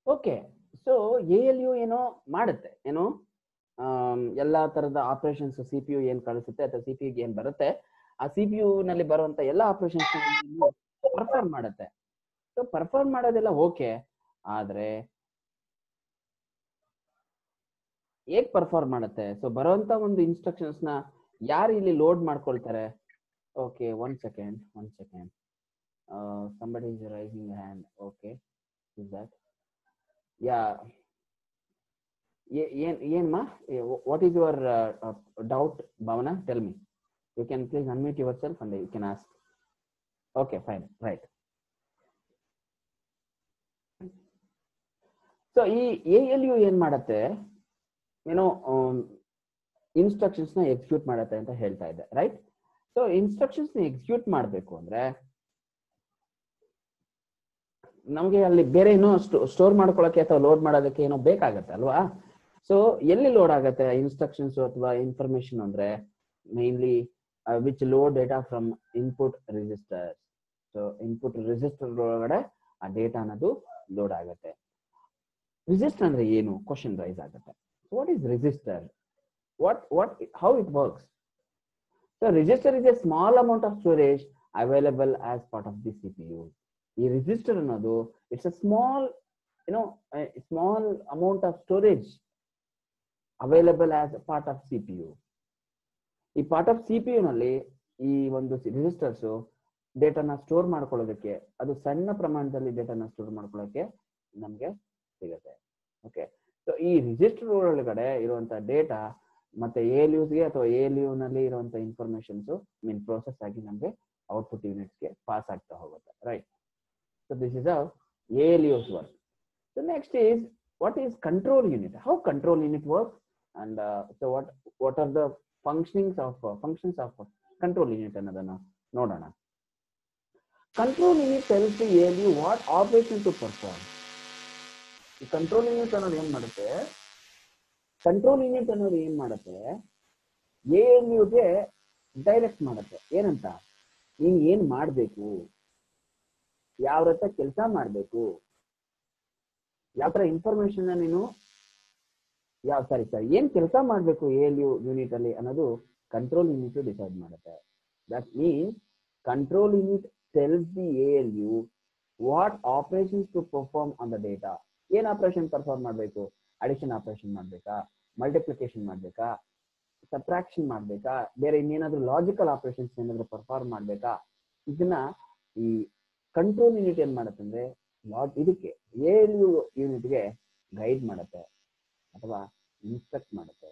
Okay so A L U ಏನೋ ಮಾಡುತ್ತೆ ಏನು ಆಮ್, ಎಲ್ಲಾ ತರದ ಆಪರೇಷನ್ಸ್ ಸಿ ಪಿ ಯು ಏನ್ ಕಳಿಸುತ್ತೆ ಅಥವಾ ಸಿ ಪಿ ಏನ್ ಬರುತ್ತೆ ಆ ಸಿ ಪಿ ಯು ನಲ್ಲಿ ಬರುವಂತ ಎಲ್ಲಾ ಆಪರೇಷನ್ಸ್ ಪರ್ಫಾರ್ಮ್ ಮಾಡುತ್ತೆ ಸೊ ಪರ್ಫಾರ್ಮ್ ಮಾಡೋದೆಲ್ಲ ಓಕೆ ಆದ್ರೆ ಹೇಗ್ ಪರ್ಫಾರ್ಮ್ ಮಾಡುತ್ತೆ ಸೊ ಬರುವಂತ ಒಂದು ಇನ್ಸ್ಟ್ರಕ್ಷನ್ಸ್ ನ ಯಾರು ಇಲ್ಲಿ ಲೋಡ್ ಮಾಡ್ಕೊಳ್ತಾರೆ okay one second one second somebody is raising hand okay is that yeah ಏನ್ ಏನ್ಮಾ what is your doubt Bhavana tell me you can please unmute yourself and you can ask okay fine right so ಈ A L U ಏನ್ ಮಾಡತ್ತೆ ಏನೋ instructions ನ execute ಮಾಡತ್ತೆ ಅಂತ ಹೇಳ್ತಾ ಇದ್ದೆ ರೈಟ್ ಸೊ ಇನ್ಸ್ಟ್ರಕ್ಷನ್ಸ್ ನ ಎಕ್ಸಿಕ್ಯೂಟ್ ಮಾಡಬೇಕು ಅಂದ್ರೆ ನಮಗೆ ಅಲ್ಲಿ ಬೇರೆ ಏನೋ ಸ್ಟೋರ್ ಮಾಡ್ಕೊಳಕ್ಕೆ ಅಥವಾ ಲೋಡ್ ಮಾಡೋದಕ್ಕೆ ಏನೋ ಬೇಕಾಗತ್ತೆ ಅಲ್ವಾ ಸೊ ಎಲ್ಲಿ ಲೋಡ್ ಆಗತ್ತೆ ಇನ್ಸ್ಟ್ರಕ್ಷನ್ಸ್ ಅಥವಾ ಇನ್ಫಾರ್ಮೇಶನ್ ಅಂದ್ರೆ mainly which load data from input register so input register ಒಳಗಡೆ ಆ ಡೇಟಾ ಅನ್ನೋದು ಲೋಡ್ ಆಗತ್ತೆ ರಿಜಿಸ್ಟರ್ ಅಂದ್ರೆ ಏನು ಕ್ವಶನ್ ರೈಸ್ ಆಗುತ್ತೆ what is register what what how it works so register is a small amount of storage available as part of the C P U ಈ register ಅನ್ನೋದು it's a small you know small amount of storage available as part of C P U ಈ part of C P U ನಲ್ಲಿ ಈ ಒಂದು registers ಡೇಟಾನ store ಮಾಡ್ಕೊಳ್ಳೋದಕ್ಕೆ ಅದು ಸಣ್ಣ ಪ್ರಮಾಣದಲ್ಲಿ ಡೇಟಾನ ಸ್ಟೋರ್ ಮಾಡ್ಕೊಳ್ಳೋಕೆ ನಮ್ಗೆ ಸಿಗುತ್ತೆ ಓಕೆ ಸೊ ಈ ರಿಜಿಸ್ಟರ್ ಒಳಗಡೆ ಇರುವಂತ ಡೇಟಾ ಮತ್ತೆ ಎ ಎಲ್ ಯುಸ್ಗೆ ಅಥವಾ ಎ ಎಲ್ ಯು ನಲ್ಲಿ ಇರುವಂತ ಇನ್ಫಾರ್ಮೇಶನ್ಸ್ ಮೀನ್ ಪ್ರೋಸೆಸ್ ಆಗಿ ನಮ್ಗೆ ಔಟ್ಪುಟ್ ಯೂನಿಟ್ಸ್ಗೆ ಪಾಸ್ ಆಗ್ತಾ ಹೋಗುತ್ತೆ right so this is A L U's work so next is what is control unit how control unit work and so what what are the functionings of functions of control unit ಅನ್ನೋದನ್ನ ನೋಡೋಣ control unit tells A L U what operation to perform ಈ control unit ಅನ್ನೋದು ಏನ್ ಮಾಡುತ್ತೆ control unit ಅನ್ನೋದು ಏನ್ ಮಾಡುತ್ತೆ A L ಯುಗೆ ಡೈರೆಕ್ಟ್ ಮಾಡುತ್ತೆ ಏನಂತ ನೀನ್ ಏನ್ ಮಾಡ್ಬೇಕು ಯಾವ ರೀತಿ ಕೆಲಸ ಮಾಡ್ಬೇಕು ಯಾವ ತರ ಇನ್ಫಾರ್ಮೇಶನ್ ನೀನು ಯಾವ ಸಾರಿ ಸಾರಿ ಏನ್ ಕೆಲಸ ಮಾಡ್ಬೇಕು ಎ ಎಲ್ ಯು ಯೂನಿಟ್ ಅಲ್ಲಿ ಅನ್ನೋದು ಕಂಟ್ರೋಲ್ ಯೂನಿಟ್ ಡಿಸೈಡ್ ಮಾಡುತ್ತೆ that means control unit tells the A L U what operations to perform on the data ಏನ್ ಆಪರೇಷನ್ ಪರ್ಫಾರ್ಮ್ ಮಾಡ್ಬೇಕು ಅಡಿಷನ್ ಆಪರೇಷನ್ ಮಾಡ್ಬೇಕಾ ಮಲ್ಟಿಪ್ಲಿಕೇಶನ್ ಮಾಡ್ಬೇಕಾ ಸಬ್ಟ್ರಾಕ್ಷನ್ ಮಾಡ್ಬೇಕಾ ಬೇರೆ ಇನ್ನೇನಾದ್ರೂ ಲಾಜಿಕಲ್ ಆಪರೇಷನ್ಸ್ ಏನಾದ್ರು ಪರ್ಫಾರ್ಮ್ ಮಾಡ್ಬೇಕಾ ಇದನ್ನ ಈ ಕಂಟ್ರೋಲ್ ಯೂನಿಟ್ ಏನ್ ಮಾಡುತ್ತಂದ್ರೆ ಲಾಗ್ ಇದಕ್ಕೆ ಎ ಎಲ್ ಯು ಯೂನಿಟ್ಗೆ ಗೈಡ್ ಮಾಡುತ್ತೆ ಅಥವಾ ಇನ್ಸ್ಟ್ರಕ್ಟ್ ಮಾಡುತ್ತೆ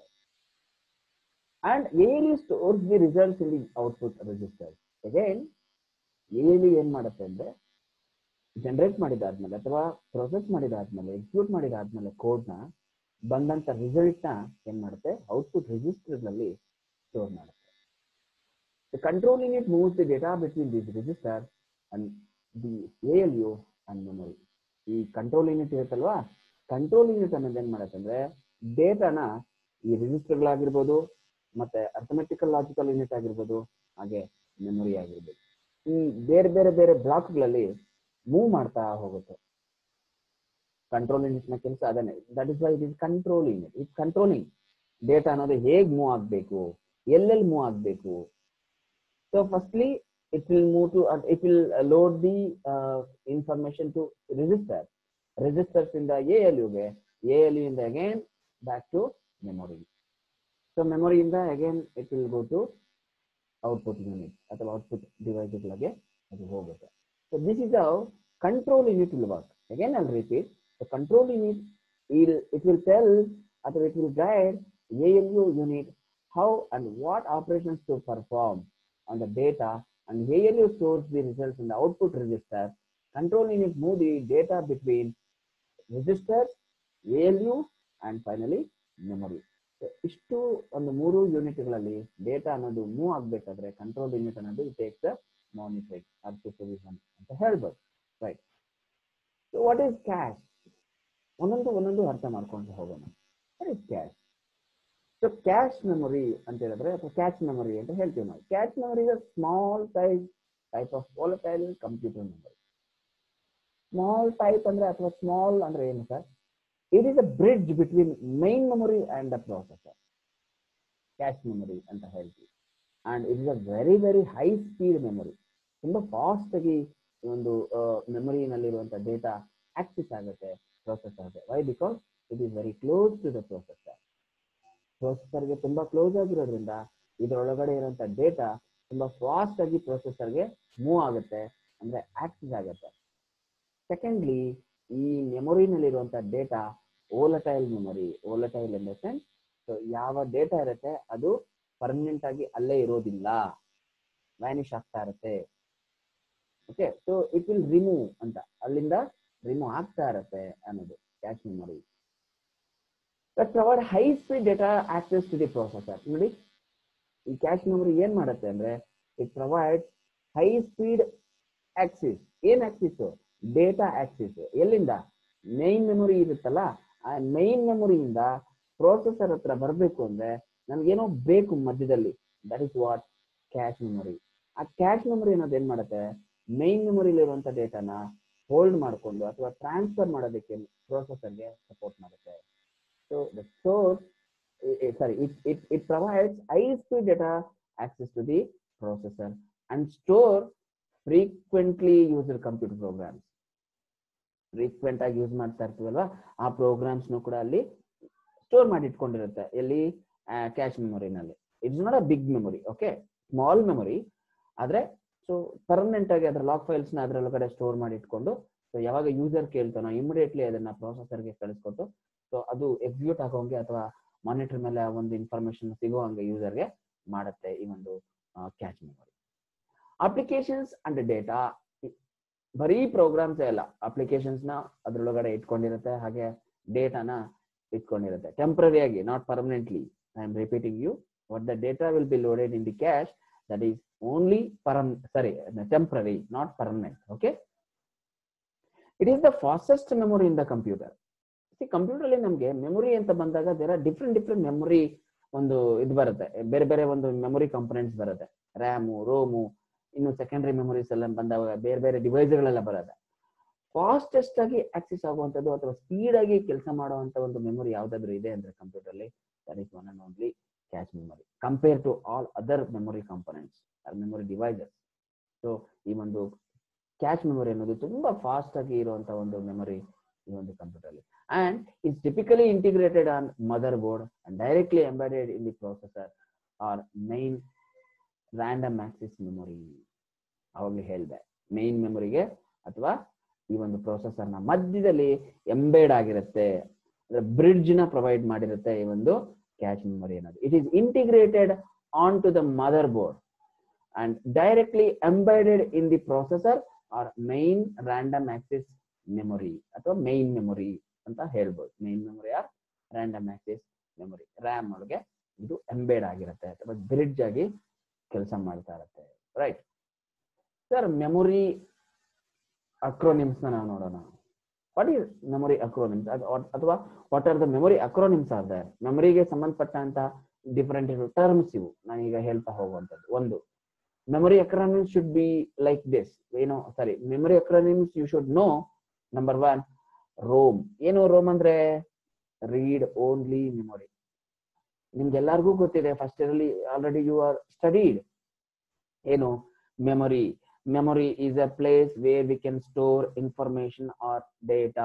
and A L U stores the results in the output register again A L U ಏನ್ ಮಾಡುತ್ತೆ ಅಂದ್ರೆ ಜನರೇಟ್ ಮಾಡಿದಾದ್ಮೇಲೆ ಅಥವಾ ಪ್ರೊಸೆಸ್ ಮಾಡಿದಾದ್ಮೇಲೆ ಎಕ್ಸಿಕ್ಯೂಟ್ ಮಾಡಿದಾದ್ಮೇಲೆ ಕೋಡ್ ನ ಬಂದಂತ ರಿಸಲ್ಟ್ ನ ಏನ್ ಮಾಡುತ್ತೆ ಔಟ್ಪುಟ್ ರಿಜಿಸ್ಟರ್ ನಲ್ಲಿ ಸ್ಟೋರ್ ಮಾಡುತ್ತೆ control unit moves the data between this register and the A L U and memory ಈ ಕಂಟ್ರೋಲ್ ಯೂನಿಟ್ ಇರುತ್ತಲ್ವಾ ಕಂಟ್ರೋಲ್ ಯೂನಿಟ್ ಅನ್ನೋದು ಏನ್ ಮಾಡುತ್ತೆ ಅಂದ್ರೆ ಡೇಟಾನ ಈ ರಿಜಿಸ್ಟರ್ಗಳಾಗಿರ್ಬೋದು ಮತ್ತೆ ಅರ್ಥಮೆಟಿಕಲ್ ಲಾಜಿಕಲ್ ಯೂನಿಟ್ ಆಗಿರ್ಬೋದು ಹಾಗೆ ಮೆಮೊರಿ ಆಗಿರ್ಬೋದು ಈ ಬೇರೆ ಬೇರೆ ಬೇರೆ ಬ್ಲಾಕ್ಗಳಲ್ಲಿ ಮೂವ್ ಮಾಡ್ತಾ ಹೋಗುತ್ತೆ ಕಂಟ್ರೋಲ್ ಯೂನಿಟ್ ನ ಕೆಲಸ ಅದನ್ನೇ that is why it is control unit it controlling data ಅನ್ನೋದು ಹೇಗ್ ಮೂವ್ ಆಗ್ಬೇಕು ಎಲ್ಲೆಲ್ಲಿ ಮೂವ್ ಆಗ್ಬೇಕು so firstly it will move to uh, it will uh, load the uh, information to register registers in the ALU ಗೆ ALU in the again back to memory so memory in the again it will go to output unit ಅಥವಾ output device ಗಳಿಗೆ ಅದು ಹೋಗುತ್ತೆ so this is how control unit will work again I'll repeat the control unit will it will tell ಅಥವಾ it will guide ALU unit how and what operations to perform on the data and ALU stores the results in the output register. Control unit move the data between registers, ALU, and finally memory. So, ಇಷ್ಟು ಒಂದು ಮೂರು ಯೂನಿಟ್ಗಳಲ್ಲಿ data ಅನ್ನೋದು move ಆಗ್ಬೇಕಾದ್ರೆ control unit ಅನ್ನೋದು take the monitoring or supervision ಅಂತ ಹೇಳ್ಬೋದು right so what is cache ಒಂದೊಂದು ಒಂದೊಂದು ಅರ್ಥ ಮಾಡ್ಕೊಂಡು ಹೋಗೋಣ what is cache so cache memory ಅಂತ ಹೇಳಿದ್ರೆ ಅಥವಾ ಕ್ಯಾಚ್ ಮೆಮೊರಿ ಅಂತ ಹೇಳ್ತೀವಿ ನಾವು catch memory is small size type of volatile computer memory small type ಅಂದ್ರೆ ಅಥವಾ ಸ್ಮಾಲ್ ಅಂದ್ರೆ ಏನು sir it is a bridge between main memory and the processor cache memory ಅಂತ ಹೇಳ್ತೀವಿ and it is a very very high speed memory ತುಂಬಾ fast ಆಗಿ ಈ ಒಂದು ಮೆಮೊರಿನಲ್ಲಿರುವಂತಹ ಡೇಟಾ ಆಕ್ಸೆಸ್ ಆಗುತ್ತೆ ಪ್ರೊಸೆಸರ್ಗೆ why because it is very close to the processor ಪ್ರೊಸೆಸರ್ಗೆ ತುಂಬಾ ಕ್ಲೋಸ್ ಆಗಿರೋದ್ರಿಂದ ಇದರೊಳಗಡೆ ಇರುವಂತ ಡೇಟಾ ತುಂಬಾ ಫಾಸ್ಟ್ ಆಗಿ ಪ್ರೊಸೆಸರ್ಗೆ ಮೂವ್ ಆಗುತ್ತೆ ಅಂದ್ರೆ ಆಕ್ಸೆಸ್ ಆಗುತ್ತೆ ಸೆಕೆಂಡ್ಲಿ ಈ ಮೆಮೊರಿನಲ್ಲಿರುವಂತ data volatile memory volatile in the sense so ಯಾವ ಡೇಟಾ ಇರುತ್ತೆ ಅದು ಪರ್ಮನೆಂಟ್ ಆಗಿ ಅಲ್ಲೇ ಇರೋದಿಲ್ಲ ವ್ಯಾನಿಶ್ ಆಗ್ತಾ ಇರುತ್ತೆ okay so it will remove ಅಂತ ಅಲ್ಲಿಂದ ರಿಮೂವ್ ಆಗ್ತಾ ಇರುತ್ತೆ ಅನ್ನೋದು cache memory but provide high speed data access to the processor ನೋಡಿ ಈ ಕ್ಯಾಶ್ ಮೆಮೊರಿ ಏನ್ ಮಾಡುತ್ತೆ ಅಂದ್ರೆ it provide high speed access ಏನ್ ಆಕ್ಸಿಸ್ ಡೇಟಾ ಆಕ್ಸಿಸ್ ಎಲ್ಲಿಂದ ಮೈನ್ ಮೆಮೊರಿ ಇರುತ್ತಲ್ಲ ಆ ಮೈನ್ ಮೆಮೊರಿಯಿಂದ ಪ್ರೊಸೆಸರ್ ಹತ್ರ ಬರಬೇಕು ಅಂದ್ರೆ ನನ್ಗೇನೋ ಬೇಕು ಮಧ್ಯದಲ್ಲಿ that is what cache memory ಆ ಕ್ಯಾಶ್ ಮೆಮೊರಿ ಅನ್ನೋದು ಏನ್ ಮಾಡುತ್ತೆ ಮೈನ್ ಮೆಮೊರಿಲಿರುವಂತ ಡೇಟಾನ ಹೋಲ್ಡ್ ಮಾಡಿಕೊಂಡು ಅಥವಾ ಟ್ರಾನ್ಸ್ಫರ್ ಮಾಡೋದಕ್ಕೆ ಪ್ರೊಸೆಸರ್ಗೆ ಸಪೋರ್ಟ್ ಮಾಡುತ್ತೆ so the source sorry it it it provides high speed data access to the processor and store frequently used computer programs frequent ಆಗಿ ಯೂಸ್ ಮಾಡ್ತಾ ಇರ್ತೀವಲ್ವಾ ಆ ಪ್ರೋಗ್ರಾಮ್ಸ್ ಕೂಡ ಅಲ್ಲಿ ಸ್ಟೋರ್ ಮಾಡಿ ಇಟ್ಕೊಂಡಿರುತ್ತೆ ಎಲ್ಲಿ ಕ್ಯಾಶ್ ಮೆಮೊರಿನಲ್ಲಿ it's not a big memory okay small memory ಆದ್ರೆ ಸೊ ಪರ್ಮನೆಂಟ್ ಆಗಿ ಅದರ ಲಾಕ್ ಫೈಲ್ಸ್ ನ ಅದರೊಳಗಡೆ ಸ್ಟೋರ್ ಮಾಡಿ ಇಟ್ಕೊಂಡು ಸೊ ಯಾವಾಗ ಯೂಸರ್ ಕೇಳ್ತಾನೋ ಇಮಿಡಿಯೇಟ್ಲಿ ಅದನ್ನ ಪ್ರೊಸೆಸರ್ಗೆ ಕಳಿಸ್ಕೊಟ್ಟು ಸೊ ಅದು ಎಕ್ಸಿಕ್ಯೂಟ್ ಆಗೋಂಗೆ ಅಥವಾ ಮಾನಿಟರ್ ಮೇಲೆ ಆ ಒಂದು ಇನ್ಫಾರ್ಮೇಶನ್ ಸಿಗೋ ಹಂಗೆ ಯೂಸರ್ಗೆ ಮಾಡುತ್ತೆ ಈ ಒಂದು cache memory applications and data ಬರೀ ಪ್ರೋಗ್ರಾಮ್ಸ್ ಅಲ್ಲ ಅಪ್ಲಿಕೇಶನ್ಸ್ ನ ಅದ್ರೊಳಗಡೆ ಇಟ್ಕೊಂಡಿರುತ್ತೆ ಹಾಗೆ ಡೇಟಾನ ಇಟ್ಕೊಂಡಿರುತ್ತೆ ಟೆಂಪ್ರರಿ ಆಗಿ not permanently I am repeating you what the data will be loaded in the cache that is only perm sorry temporary not permanent okay it is the fastest memory in the computer C computer ಅಲ್ಲಿ ನಮಗೆ memory ಅಂತ ಬಂದಾಗ there are different different memory ಒಂದು ಇದು ಬರುತ್ತೆ ಬೇರೆ ಬೇರೆ ಒಂದು ಮೆಮೊರಿ ಕಂಪೋನೆಂಟ್ಸ್ ಬರುತ್ತೆ ರ್ಯಾಮು ರೋಮು ಇನ್ನು ಸೆಕೆಂಡರಿ ಮೆಮೊರೀಸ್ ಎಲ್ಲ ಬಂದಾಗ ಬೇರೆ ಬೇರೆ ಡಿವೈಸ್ಗಳೆಲ್ಲ ಬರುತ್ತೆ ಫಾಸ್ಟೆಸ್ಟ್ ಆಗಿ ಆಕ್ಸೆಸ್ ಆಗುವಂಥದ್ದು ಅಥವಾ ಸ್ಪೀಡ್ ಆಗಿ ಕೆಲಸ ಮಾಡುವಂತ ಒಂದು ಮೆಮೊರಿ ಯಾವ್ದಾದ್ರು ಇದೆ ಅಂದ್ರೆ ಕಂಪ್ಯೂಟರ್ ಅಲ್ಲಿ that is one and only cache memory compare to all other memory components memory devices so ಈ ಒಂದು ಕ್ಯಾಶ್ ಮೆಮೊರಿ ಅನ್ನೋದು ತುಂಬಾ ಫಾಸ್ಟ್ ಆಗಿ ಇರುವಂತ ಒಂದು ಮೆಮೊರಿ ಈ ಒಂದು ಕಂಪ್ಯೂಟರ್ ಅಲ್ಲಿ and is typically integrated on motherboard and directly embedded in the processor or main random access memory ಅವಾಗಲೇ ಹೇಳಿದೆ ಮೈನ್ ಮೆಮೊರಿಗೆ ಅಥವಾ ಈ ಒಂದು ಪ್ರೊಸೆಸರ್ ನ ಮಧ್ಯದಲ್ಲಿ ಎಂಬೇಡ್ ಆಗಿರುತ್ತೆ ಬ್ರಿಡ್ಜ್ ನ ಪ್ರೊವೈಡ್ ಮಾಡಿರುತ್ತೆ ಈ ಒಂದು ಕ್ಯಾಶ್ ಮೆಮೊರಿ ಅನ್ನೋದು it is integrated on to the motherboard and directly embedded in the processor or main random access memory ಅಥವಾ ಮೈನ್ ಮೆಮೊರಿ ಅಂತ ಹೇಳ್ಬೋದು main memory or random access memory RAM ಒಳಗೆ ಇದು ಎಂಬೇಡ್ ಆಗಿರುತ್ತೆ ಅಥವಾ ಬ್ರಿಡ್ಜ್ ಆಗಿ ಕೆಲಸ ಮಾಡ್ತಾ ಇರುತ್ತೆ ರೈಟ್ ಸರ್ ಮೆಮೊರಿ ಅಕ್ರೋನಿಮ್ಸ್ ನಾವು ನೋಡೋಣ ವಾಟ್ ಈಸ್ ಮೆಮೊರಿ ಅಕ್ರೋನಿಮ್ಸ್ ಅಥವಾ what are the memory acronyms are there ಮೆಮೊರಿಗೆ ಸಂಬಂಧಪಟ್ಟಂತ ಡಿಫರೆಂಟ್ ಟರ್ಮ್ಸ್ ಇವು ನಾನೀಗ ಹೇಳ್ತಾ ಹೋಗುವಂಥದ್ದು ಒಂದು memory acronyms should be like this ಏನು sorry memory acronyms you should know number one ROM ಏನು ರೋಮ್ ಅಂದ್ರೆ ರೀಡ್ ಓನ್ಲಿ ಮೆಮೊರಿ ನಿಮ್ಗೆಲ್ಲರಿಗೂ ಗೊತ್ತಿದೆ first year already you are studied ಏನು memory memory is a place where we can store information or data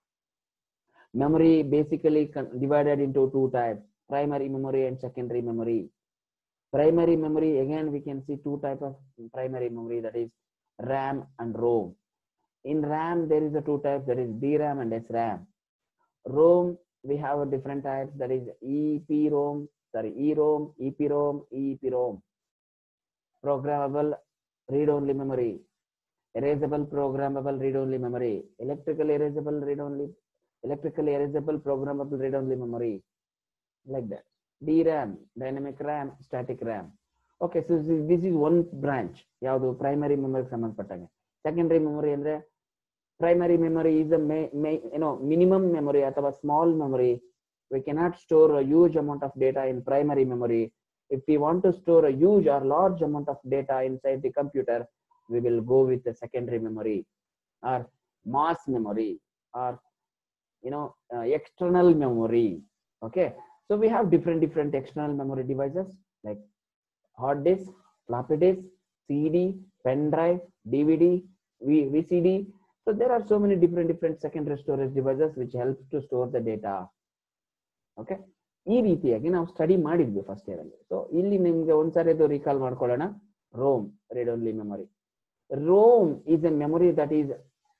memory basically divided into two types primary memory and secondary memory primary memory again we can see two type of primary memory that is ram and rom in ram there is a two types that is dram and sram rom we have a different types that is eprom sorry erom eprom eeprom programmable read-only memory, erasable programmable read-only memory, electrical erasable read-only, electrical erasable programmable read-only memory, like that. DRAM, dynamic RAM, static RAM. Okay, so this is, this is one branch. ಯಾವುದು primary ಮೆಮೊರಿಗೆ ಸಂಬಂಧಪಟ್ಟಂಗೆ secondary memory ಅಂದ್ರೆ primary memory is a ಏನೋ minimum memory ಅಥವಾ small memory we cannot store a huge amount of data in primary memory if we want to store a huge or large amount of data inside the computer, we will go with the secondary memory. Or mass memory or you know uh, external memory okay so we have different different external memory devices like hard disk floppy disk cd pen drive dvd v- vcd so there are so many different different secondary storage devices which helps to store the data okay ಈ ರೀತಿಯಾಗಿ ನಾವು study ಮಾಡಿದ್ವಿ first year ಅಲ್ಲಿ so ಇಲ್ಲಿ ನಿಮ್ಗೆ ಒಂದ್ಸರಿ ಅದು recall ಮಾಡ್ಕೊಳ್ಳೋಣ ROM read only memory rom is a memory that is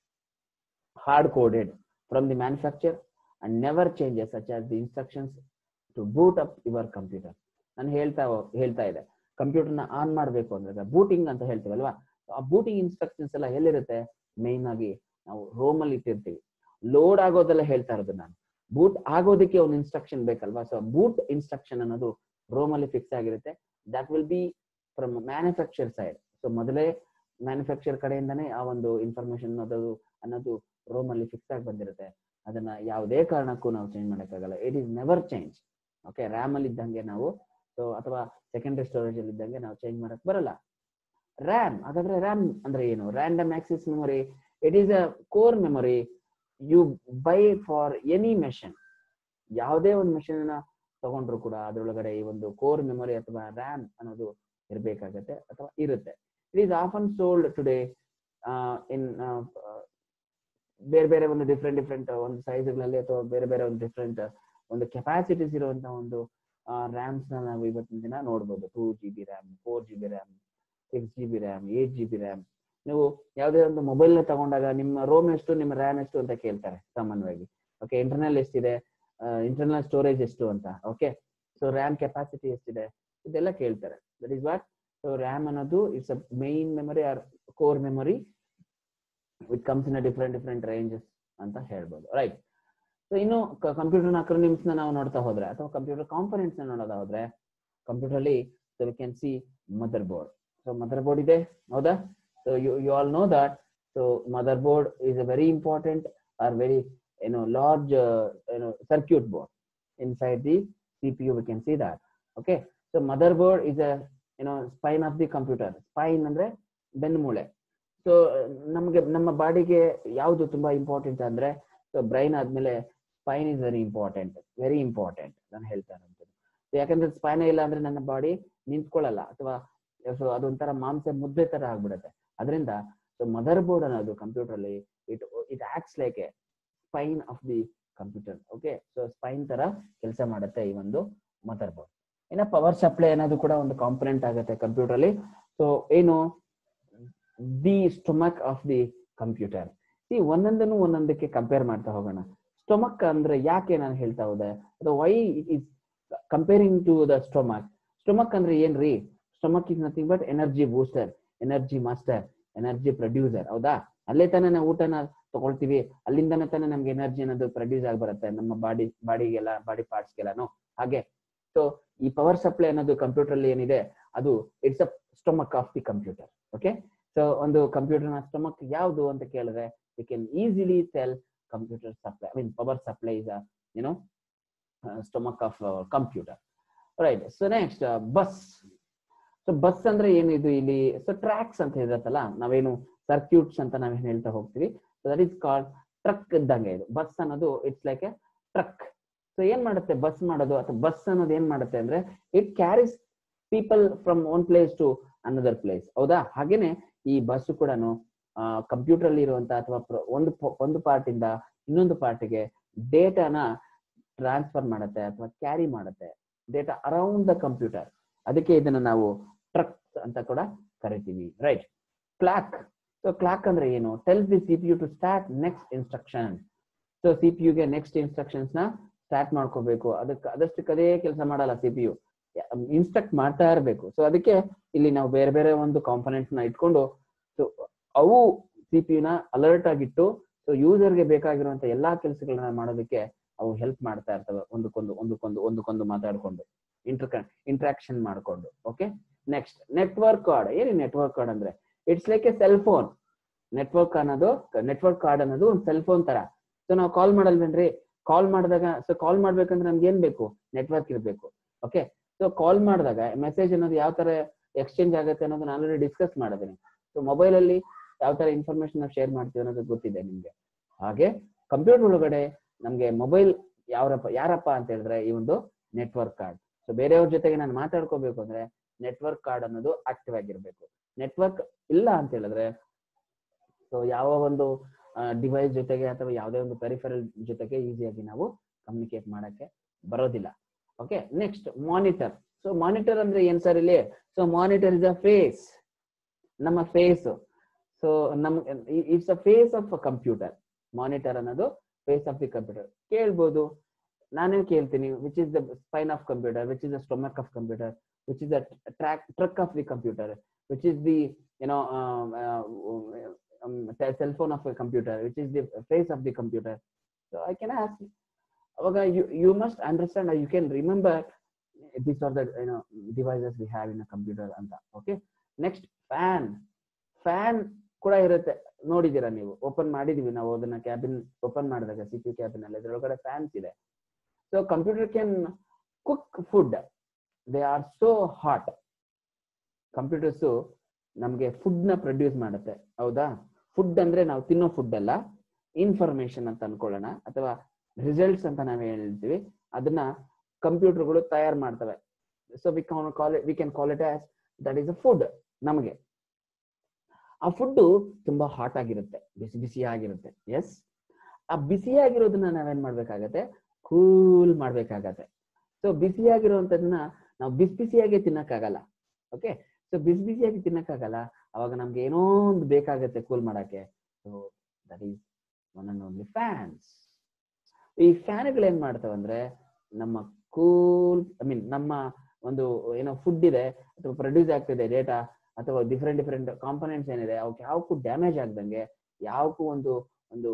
hard coded from the manufacturer and never changes such as the instructions to boot up your computer ನಾನು ಹೇಳ್ತಾ ಹೇಳ್ತಾ ಇದೆ ಕಂಪ್ಯೂಟರ್ನ ಆನ್ ಮಾಡಬೇಕು ಅಂದ್ರೆ ಬೂಟಿಂಗ್ ಅಂತ ಹೇಳ್ತೀವಲ್ವಾ ಆ ಬೂಟಿಂಗ್ ಇನ್ಸ್ಟ್ರಕ್ಷನ್ಸ್ ಎಲ್ಲ ಎಲ್ಲಿರುತ್ತೆ ಮೇನ್ ಆಗಿ ನಾವು ರೋಮ್ ಅಲ್ಲಿ ಇಟ್ಟಿರ್ತೀವಿ ಲೋಡ್ ಆಗೋದೆಲ್ಲ ಹೇಳ್ತಾ ಇರೋದು ನಾನು ಬೂಟ್ ಆಗೋದಕ್ಕೆ ಒಂದು ಇನ್ಸ್ಟ್ರಕ್ಷನ್ ಬೇಕಲ್ವಾ ಸೊ ಬೂಟ್ ಇನ್ಸ್ಟ್ರಕ್ಷನ್ ಅನ್ನೋದು ರೋಮ್ ಅಲ್ಲಿ ಫಿಕ್ಸ್ ಆಗಿರುತ್ತೆ that will be from manufacture side so ಮೊದಲೇ ಮ್ಯಾನುಫ್ಯಾಕ್ಚರ್ ಕಡೆಯಿಂದನೇ ಆ ಒಂದು ಇನ್ಫಾರ್ಮೇಶನ್ ಅನ್ನೋದು ಅನ್ನೋದು ರೋಮ್ ಅಲ್ಲಿ ಫಿಕ್ಸ್ ಆಗಿ ಬಂದಿರುತ್ತೆ ಅದನ್ನ ಯಾವುದೇ ಕಾರಣಕ್ಕೂ ನಾವು ಚೇಂಜ್ ಮಾಡೋಕ್ಕಾಗಲ್ಲ it is never change okay RAM ಅಲ್ಲಿ ಇದ್ದಂಗೆ ನಾವು ಸೊ ಅಥವಾ ಸೆಕೆಂಡರಿ ಸ್ಟೋರೇಜ್ ಅಲ್ಲಿ ಇದ್ದಂಗೆ ನಾವು ಚೇಂಜ್ ಮಾಡಕ್ ಬರಲ್ಲ ರ್ಯಾಮ್ ಹಾಗಾದ್ರೆ ರ್ಯಾಮ್ ಅಂದ್ರೆ ಏನು random access memory it is a core memory you buy for any machine ಯಾವುದೇ ಒಂದು ಮೆಷಿನ್ ತಗೊಂಡ್ರು ಕೂಡ ಅದರೊಳಗಡೆ ಈ ಒಂದು ಕೋರ್ ಮೆಮೊರಿ ಅಥವಾ ರ್ಯಾಮ್ ಅನ್ನೋದು ಇರಬೇಕಾಗತ್ತೆ ಅಥವಾ ಇರುತ್ತೆ it is often sold today in ಬೇರೆ ಬೇರೆ ಒಂದು ಡಿಫ್ರೆಂಟ್ ಡಿಫ್ರೆಂಟ್ ಒಂದು ಸೈಜ್ಗಳಲ್ಲಿ ಅಥವಾ ಬೇರೆ ಬೇರೆ ಒಂದು ಡಿಫ್ರೆಂಟ್ ಒಂದು ಕೆಪಾಸಿಟೀಸ್ ಇರುವಂತಹ ಒಂದು ರ್ಯಾಮ್ಸ್ ನ ನಾವು ಇವತ್ತಿನ ದಿನ ನೋಡ್ಬೋದು two G B RAM four G B RAM six G B RAM eight G B RAM ನೀವು ಯಾವುದೇ ಒಂದು ಮೊಬೈಲ್ ನ ತಗೊಂಡಾಗ ನಿಮ್ಮ ರೋಮ್ ಎಷ್ಟು ನಿಮ್ಮ ರ್ಯಾಮ್ ಎಷ್ಟು ಅಂತ ಕೇಳ್ತಾರೆ ಸಾಮಾನ್ಯವಾಗಿ ಓಕೆ ಇಂಟರ್ನಲ್ ಎಷ್ಟಿದೆ ಇಂಟರ್ನಲ್ ಸ್ಟೋರೇಜ್ ಎಷ್ಟು ಅಂತ ಓಕೆ ಸೊ ರ್ಯಾಮ್ ಕೆಪಾಸಿಟಿ ಎಷ್ಟಿದೆ ಇದೆಲ್ಲ ಕೇಳ್ತಾರೆ that is what so RAM ಅನ್ನೋದು it's a main memory or core memory with comes in different different ranges ಅಂತ ಹೇಳ್ಬೋದು ರೈಟ್ ಸೊ ಇನ್ನು ಕಂಪ್ಯೂಟರ್ ಅಕ್ರೋನಿಮ್ಸ್ ನ ನಾವು ನೋಡ್ತಾ ಹೋದ್ರೆ ಅಥವಾ ಕಂಪ್ಯೂಟರ್ ಕಾಂಪೊನೆಂಟ್ಸ್ ನ ನೋಡೋದಾ ಹೋದ್ರೆ ಕಂಪ್ಯೂಟರ್ ಅಲ್ಲಿ so we can see motherboard so motherboard ಇದೆ ಹೌದಾ so you you all know that so motherboard is a very important or very you know large uh, you know circuit board inside the cpu we can see that okay so motherboard is a you know spine of the computer spine ಅಂದ್ರೆ ಬೆನ್ನುಮೂಳೆ so ನಮಗೆ ನಮ್ಮ ಬಾಡಿಗೆ ಯಾವುದು ತುಂಬಾ important ಅಂದ್ರೆ so brain ಆದ್ಮೇಲೆ spine is very important very important ನಾನು ಹೇಳ್ತಾ ಇರೋದು ಯಾಕಂದ್ರೆ ಸ್ಪೈನ್ ಇಲ್ಲ ಅಂದ್ರೆ ನನ್ನ ಬಾಡಿ ನಿಂತ್ಕೊಳ್ಳಲ್ಲ ಅಥವಾ ಸೊ ಅದೊಂಥರ ಮಾಂಸ ಮುದ್ದೆ ತರ ಆಗ್ಬಿಡುತ್ತೆ ಅದರಿಂದ ಸೊ ಮದರ್ ಬೋರ್ಡ್ ಅನ್ನೋದು ಕಂಪ್ಯೂಟರ್ ಅಲ್ಲಿ it it acts like a spine of the computer okay so spine ತರ ಕೆಲಸ ಮಾಡುತ್ತೆ ಈ ಒಂದು ಮದರ್ ಬೋರ್ಡ್ ಇನ್ನ ಪವರ್ ಸಪ್ಲೈ ಅನ್ನೋದು ಕೂಡ ಒಂದು ಕಾಂಪೊನೆಂಟ್ ಆಗುತ್ತೆ ಕಂಪ್ಯೂಟರ್ ಅಲ್ಲಿ ಸೊ ಏನು the stomach of the computer ಈ ಒಂದೊಂದನ್ನು ಒಂದೊಂದಕ್ಕೆ ಕಂಪೇರ್ ಮಾಡ್ತಾ ಹೋಗೋಣ ಸ್ಟೊಮಕ್ ಅಂದ್ರೆ ಯಾಕೆ ನಾನು ಹೇಳ್ತಾ ಹೋದೆ ಅದು why it is comparing to the stomach stomach ಅಂದ್ರೆ ಏನ್ರಿ stomach is nothing but energy booster energy master energy producer ಹೌದಾ ಅಲ್ಲೇ ತಾನೇ ನಾವು ಊಟನ ತಗೊಳ್ತೀವಿ ಅಲ್ಲಿಂದನೇ ತಾನೇ ನಮ್ಗೆ ಎನರ್ಜಿ ಅನ್ನೋದು ಪ್ರೊಡ್ಯೂಸ್ ಆಗಿ ಬರುತ್ತೆ ನಮ್ಮ ಬಾಡಿ ಬಾಡಿಗೆಲ್ಲ ಬಾಡಿ ಪಾರ್ಟ್ಸ್ಗೆಲ್ಲಾನು ಹಾಗೆ ಸೊ ಈ ಪವರ್ ಸಪ್ಲೈ ಅನ್ನೋದು ಕಂಪ್ಯೂಟರ್ ಅಲ್ಲಿ ಏನಿದೆ ಅದು it's a stomach of the computer okay so ಒಂದು ಕಂಪ್ಯೂಟರ್ ನ ಸ್ಟೊಮಕ್ ಯಾವುದು ಅಂತ ಕೇಳಿದ್ರೆ we can easily sell computer supply I mean power supply is you know stomach of computer right so next bus so bus ಅಂದ್ರೆ ಏನಿದು ಇಲ್ಲಿ so tax ಅಂತ ಇರತ್ತಲ್ಲ ನಾವೇನು ಸರ್ಕ್ಯೂಟ್ಸ್ ಅಂತ ನಾವೇನ್ ಹೇಳ್ತಾ ಹೋಗ್ತೀವಿ so that is called truck ಇದ್ದಂಗೆ ಇದು ಬಸ್ ಅನ್ನೋದು it's like a truck so ಏನ್ ಮಾಡುತ್ತೆ ಬಸ್ ಮಾಡೋದು ಅಥವಾ ಬಸ್ ಅನ್ನೋದು ಏನ್ ಮಾಡುತ್ತೆ ಅಂದ್ರೆ it carries people from one place to another place ಹೌದಾ ಹಾಗೇನೆ ಈ ಬಸ್ ಕೂಡ ಕಂಪ್ಯೂಟರ್ ಅಲ್ಲಿ ಇರುವಂತ ಅಥವಾ ಒಂದು ಒಂದು ಪಾರ್ಟ್ ಇಂದ ಇನ್ನೊಂದು ಪಾರ್ಟಿಗೆ ಡೇಟಾನ ಟ್ರಾನ್ಸ್ಫರ್ ಮಾಡುತ್ತೆ ಅಥವಾ ಕ್ಯಾರಿ ಮಾಡುತ್ತೆ ಡೇಟಾ ಅರೌಂಡ್ ದ ಕಂಪ್ಯೂಟರ್ ಅದಕ್ಕೆ ಇದನ್ನ ನಾವು ಟ್ರಕ್ ಅಂತ ಕೂಡ ಕರಿತೀವಿ ರೈಟ್ ಕ್ಲಾಕ್ ಸೊ ಕ್ಲಾಕ್ ಅಂದ್ರೆ ಏನು tells the CPU to start next instruction so ಸಿಪಿಯುಗೆ ನೆಕ್ಸ್ಟ್ ಇನ್ಸ್ಟ್ರಕ್ಷನ್ಸ್ ನ ಸ್ಟಾರ್ಟ್ ಮಾಡ್ಕೋಬೇಕು ಅದಕ್ಕೆ ಅದಷ್ಟಕ್ಕೆ ಅದೇ ಕೆಲಸ ಮಾಡಲ್ಲ ಸಿಪಿಯು ಇನ್ಸ್ಟ್ರಕ್ಟ್ ಮಾಡ್ತಾ ಇರಬೇಕು ಸೊ ಅದಕ್ಕೆ ಇಲ್ಲಿ ನಾವು ಬೇರೆ ಬೇರೆ ಒಂದು ಕಾಂಪೊನೆಂಟ್ಸ್ ನ ಇಟ್ಕೊಂಡು ಸೊ ಅವು ಸಿಪಿಯು ನ ಅಲರ್ಟ್ ಆಗಿಟ್ಟು ಸೊ ಯೂಸರ್ಗೆ ಬೇಕಾಗಿರುವಂತ ಎಲ್ಲಾ ಕೆಲಸಗಳನ್ನ ಮಾಡೋದಕ್ಕೆ ಅವು ಹೆಲ್ಪ್ ಮಾಡ್ತಾ ಇರ್ತವೆ ಒಂದಕ್ಕೊಂದು ಒಂದಕ್ಕೊಂದು ಒಂದಕ್ಕೊಂದು ಮಾತಾಡ್ಕೊಂಡು ಇಂಟರ್ ಇಂಟ್ರಾಕ್ಷನ್ ಮಾಡ್ಕೊಂಡು ಓಕೆ ನೆಕ್ಸ್ಟ್ ನೆಟ್ವರ್ಕ್ ಕಾರ್ಡ್ ಏನು ನೆಟ್ವರ್ಕ್ ಕಾರ್ಡ್ ಅಂದ್ರೆ it's like a cell phone network ಅನ್ನೋದು ನೆಟ್ವರ್ಕ್ ಕಾರ್ಡ್ ಅನ್ನೋದು ಒಂದು ಸೆಲ್ ಫೋನ್ ತರ ಸೊ ನಾವು ಕಾಲ್ ಮಾಡಲ್ವೇನ್ರಿ ಕಾಲ್ ಮಾಡಿದಾಗ ಸೊ ಕಾಲ್ ಮಾಡ್ಬೇಕಂದ್ರೆ ನಮ್ಗೆ ಏನ್ ಬೇಕು ನೆಟ್ವರ್ಕ್ ಇರಬೇಕು ಓಕೆ ಸೊ ಕಾಲ್ ಮಾಡಿದಾಗ ಮೆಸೇಜ್ ಅನ್ನೋದು ಯಾವ ತರ ಎಕ್ಸ್ಚೇಂಜ್ ಆಗುತ್ತೆ ಅನ್ನೋದು ನಾನು ಆಲ್ರೆಡಿ ಡಿಸ್ಕಸ್ ಮಾಡಿದ್ದೀನಿ ಸೊ ಮೊಬೈಲ್ ಅಲ್ಲಿ ಯಾವ ತರ ಇನ್ಫಾರ್ಮೇಶನ್ ನಾವು ಶೇರ್ ಮಾಡ್ತೀವಿ ಅನ್ನೋದು ಗೊತ್ತಿದೆ ನಿಮ್ಗೆ ಹಾಗೆ ಕಂಪ್ಯೂಟರ್ ಒಳಗಡೆ ನಮ್ಗೆ ಮೊಬೈಲ್ ಯಾರಪ್ಪ ಯಾರಪ್ಪ ಅಂತ ಹೇಳಿದ್ರೆ ಈ ಒಂದು ನೆಟ್ವರ್ಕ್ ಕಾರ್ಡ್ ಸೊ ಬೇರೆಯವ್ರ ಜೊತೆಗೆ ನಾನು ಮಾತಾಡ್ಕೋಬೇಕು ಅಂದ್ರೆ ನೆಟ್ವರ್ಕ್ ಕಾರ್ಡ್ ಅನ್ನೋದು ಆಕ್ಟಿವ್ ಆಗಿರ್ಬೇಕು ನೆಟ್ವರ್ಕ್ ಇಲ್ಲ ಅಂತ ಹೇಳಿದ್ರೆ ಸೊ ಯಾವ ಒಂದು ಡಿವೈಸ್ ಜೊತೆಗೆ ಅಥವಾ ಯಾವುದೇ ಒಂದು ಪೆರಿಫರಲ್ ಜೊತೆಗೆ ಈಸಿಯಾಗಿ ನಾವು ಕಮ್ಯುನಿಕೇಟ್ ಮಾಡಕ್ಕೆ ಬರೋದಿಲ್ಲ okay next monitor so monitor ಅಂದ್ರೆ ಏನ್ ಸರ್ ಇಲ್ಲಿ so monitor is a face ನಮ್ಮ ಫೇಸ್ ಸೊ ನಮ್ it's a face of a computer monitor ಅನ್ನೋದು ಫೇಸ್ ಆಫ್ ದಿ ಕಂಪ್ಯೂಟರ್ ಕೇಳ್ಬೋದು ನಾನೇ ಕೇಳ್ತೀನಿ which is the spine of computer which is the stomach of computer which is the track truck of the computer which is the you know cell phone of a computer which is the face of the computer so i can ask ಅವಾಗ you you must understand or you can remember these are the you know devices we have in a computer ಅಂತ okay next fan fan ಕೂಡ ಇರುತ್ತೆ ನೋಡಿದೀರಾ ನೀವು open ಮಾಡಿದೀವಿ ನಾವು ಅದನ್ನ cabin open ಮಾಡಿದಾಗ ಸಿ ಪಿ ಕ್ಯಾಬಿನ್ ಅಲ್ಲಿ ಅದ್ರೊಳಗಡೆ ಫ್ಯಾನ್ಸ್ ಇದೆ so computer can cook food they are so hot computers ನಮಗೆ ಫುಡ್ ನ ಪ್ರೊಡ್ಯೂಸ್ ಮಾಡುತ್ತೆ ಹೌದಾ ಫುಡ್ ಅಂದ್ರೆ ನಾವು ತಿನ್ನೋ ಫುಡ್ ಅಲ್ಲ ಇನ್ಫಾರ್ಮೇಶನ್ ಅಂತ ಅನ್ಕೊಳ್ಳೋಣ ಅಥವಾ ರಿಸಲ್ಟ್ಸ್ ಅಂತ ನಾವ್ ಹೇಳ್ತೀವಿ ಅದನ್ನ ಕಂಪ್ಯೂಟರ್ಗಳು ತಯಾರು ಮಾಡ್ತವೆ so we call we can call it as that is a food ನಮಗೆ ಆ ಫುಡ್ ತುಂಬಾ ಹಾಟ್ ಆಗಿರುತ್ತೆ ಬಿಸಿ ಬಿಸಿ ಆಗಿರುತ್ತೆ ಎಸ್ ಆ ಬಿಸಿಯಾಗಿರೋದನ್ನ ನಾವೇನ್ ಮಾಡ್ಬೇಕಾಗತ್ತೆ ಕೂಲ್ ಮಾಡ್ಬೇಕಾಗತ್ತೆ ಸೊ ಬಿಸಿಯಾಗಿರುವಂತದನ್ನ ನಾವು ಬಿಸಿ ಬಿಸಿಯಾಗಿ ತಿನ್ನಕ್ಕಾಗಲ್ಲ ಓಕೆ ಸೊ ಬಿಸಿ ಬಿಸಿಯಾಗಿ ತಿನ್ನಕ್ಕಾಗಲ್ಲ ಅವಾಗ ನಮ್ಗೆ ಏನೋ ಒಂದು ಬೇಕಾಗತ್ತೆ ಕೂಲ್ ಮಾಡಕ್ಕೆ so that is one and only fans ಈ ಫ್ಯಾನ್ಗಳು ಏನ್ ಮಾಡ್ತಾವ ಅಂದ್ರೆ ನಮ್ಮ ಕೂಲ್ ಐ ಮೀನ್ ನಮ್ಮ ಒಂದು ಏನೋ ಫುಡ್ ಇದೆ ಅಥವಾ ಪ್ರೊಡ್ಯೂಸ್ ಆಗ್ತಿದೆ ಡೇಟಾ ಅಥವಾ ಡಿಫ್ರೆಂಟ್ ಡಿಫ್ರೆಂಟ್ ಕಾಂಪೊನೆಂಟ್ಸ್ ಏನಿದೆ ಅವಕ್ಕೆ ಯಾವಕ್ಕೂ ಡ್ಯಾಮೇಜ್ ಆಗ್ದಂಗೆ ಯಾವಕ್ಕೂ ಒಂದು ಒಂದು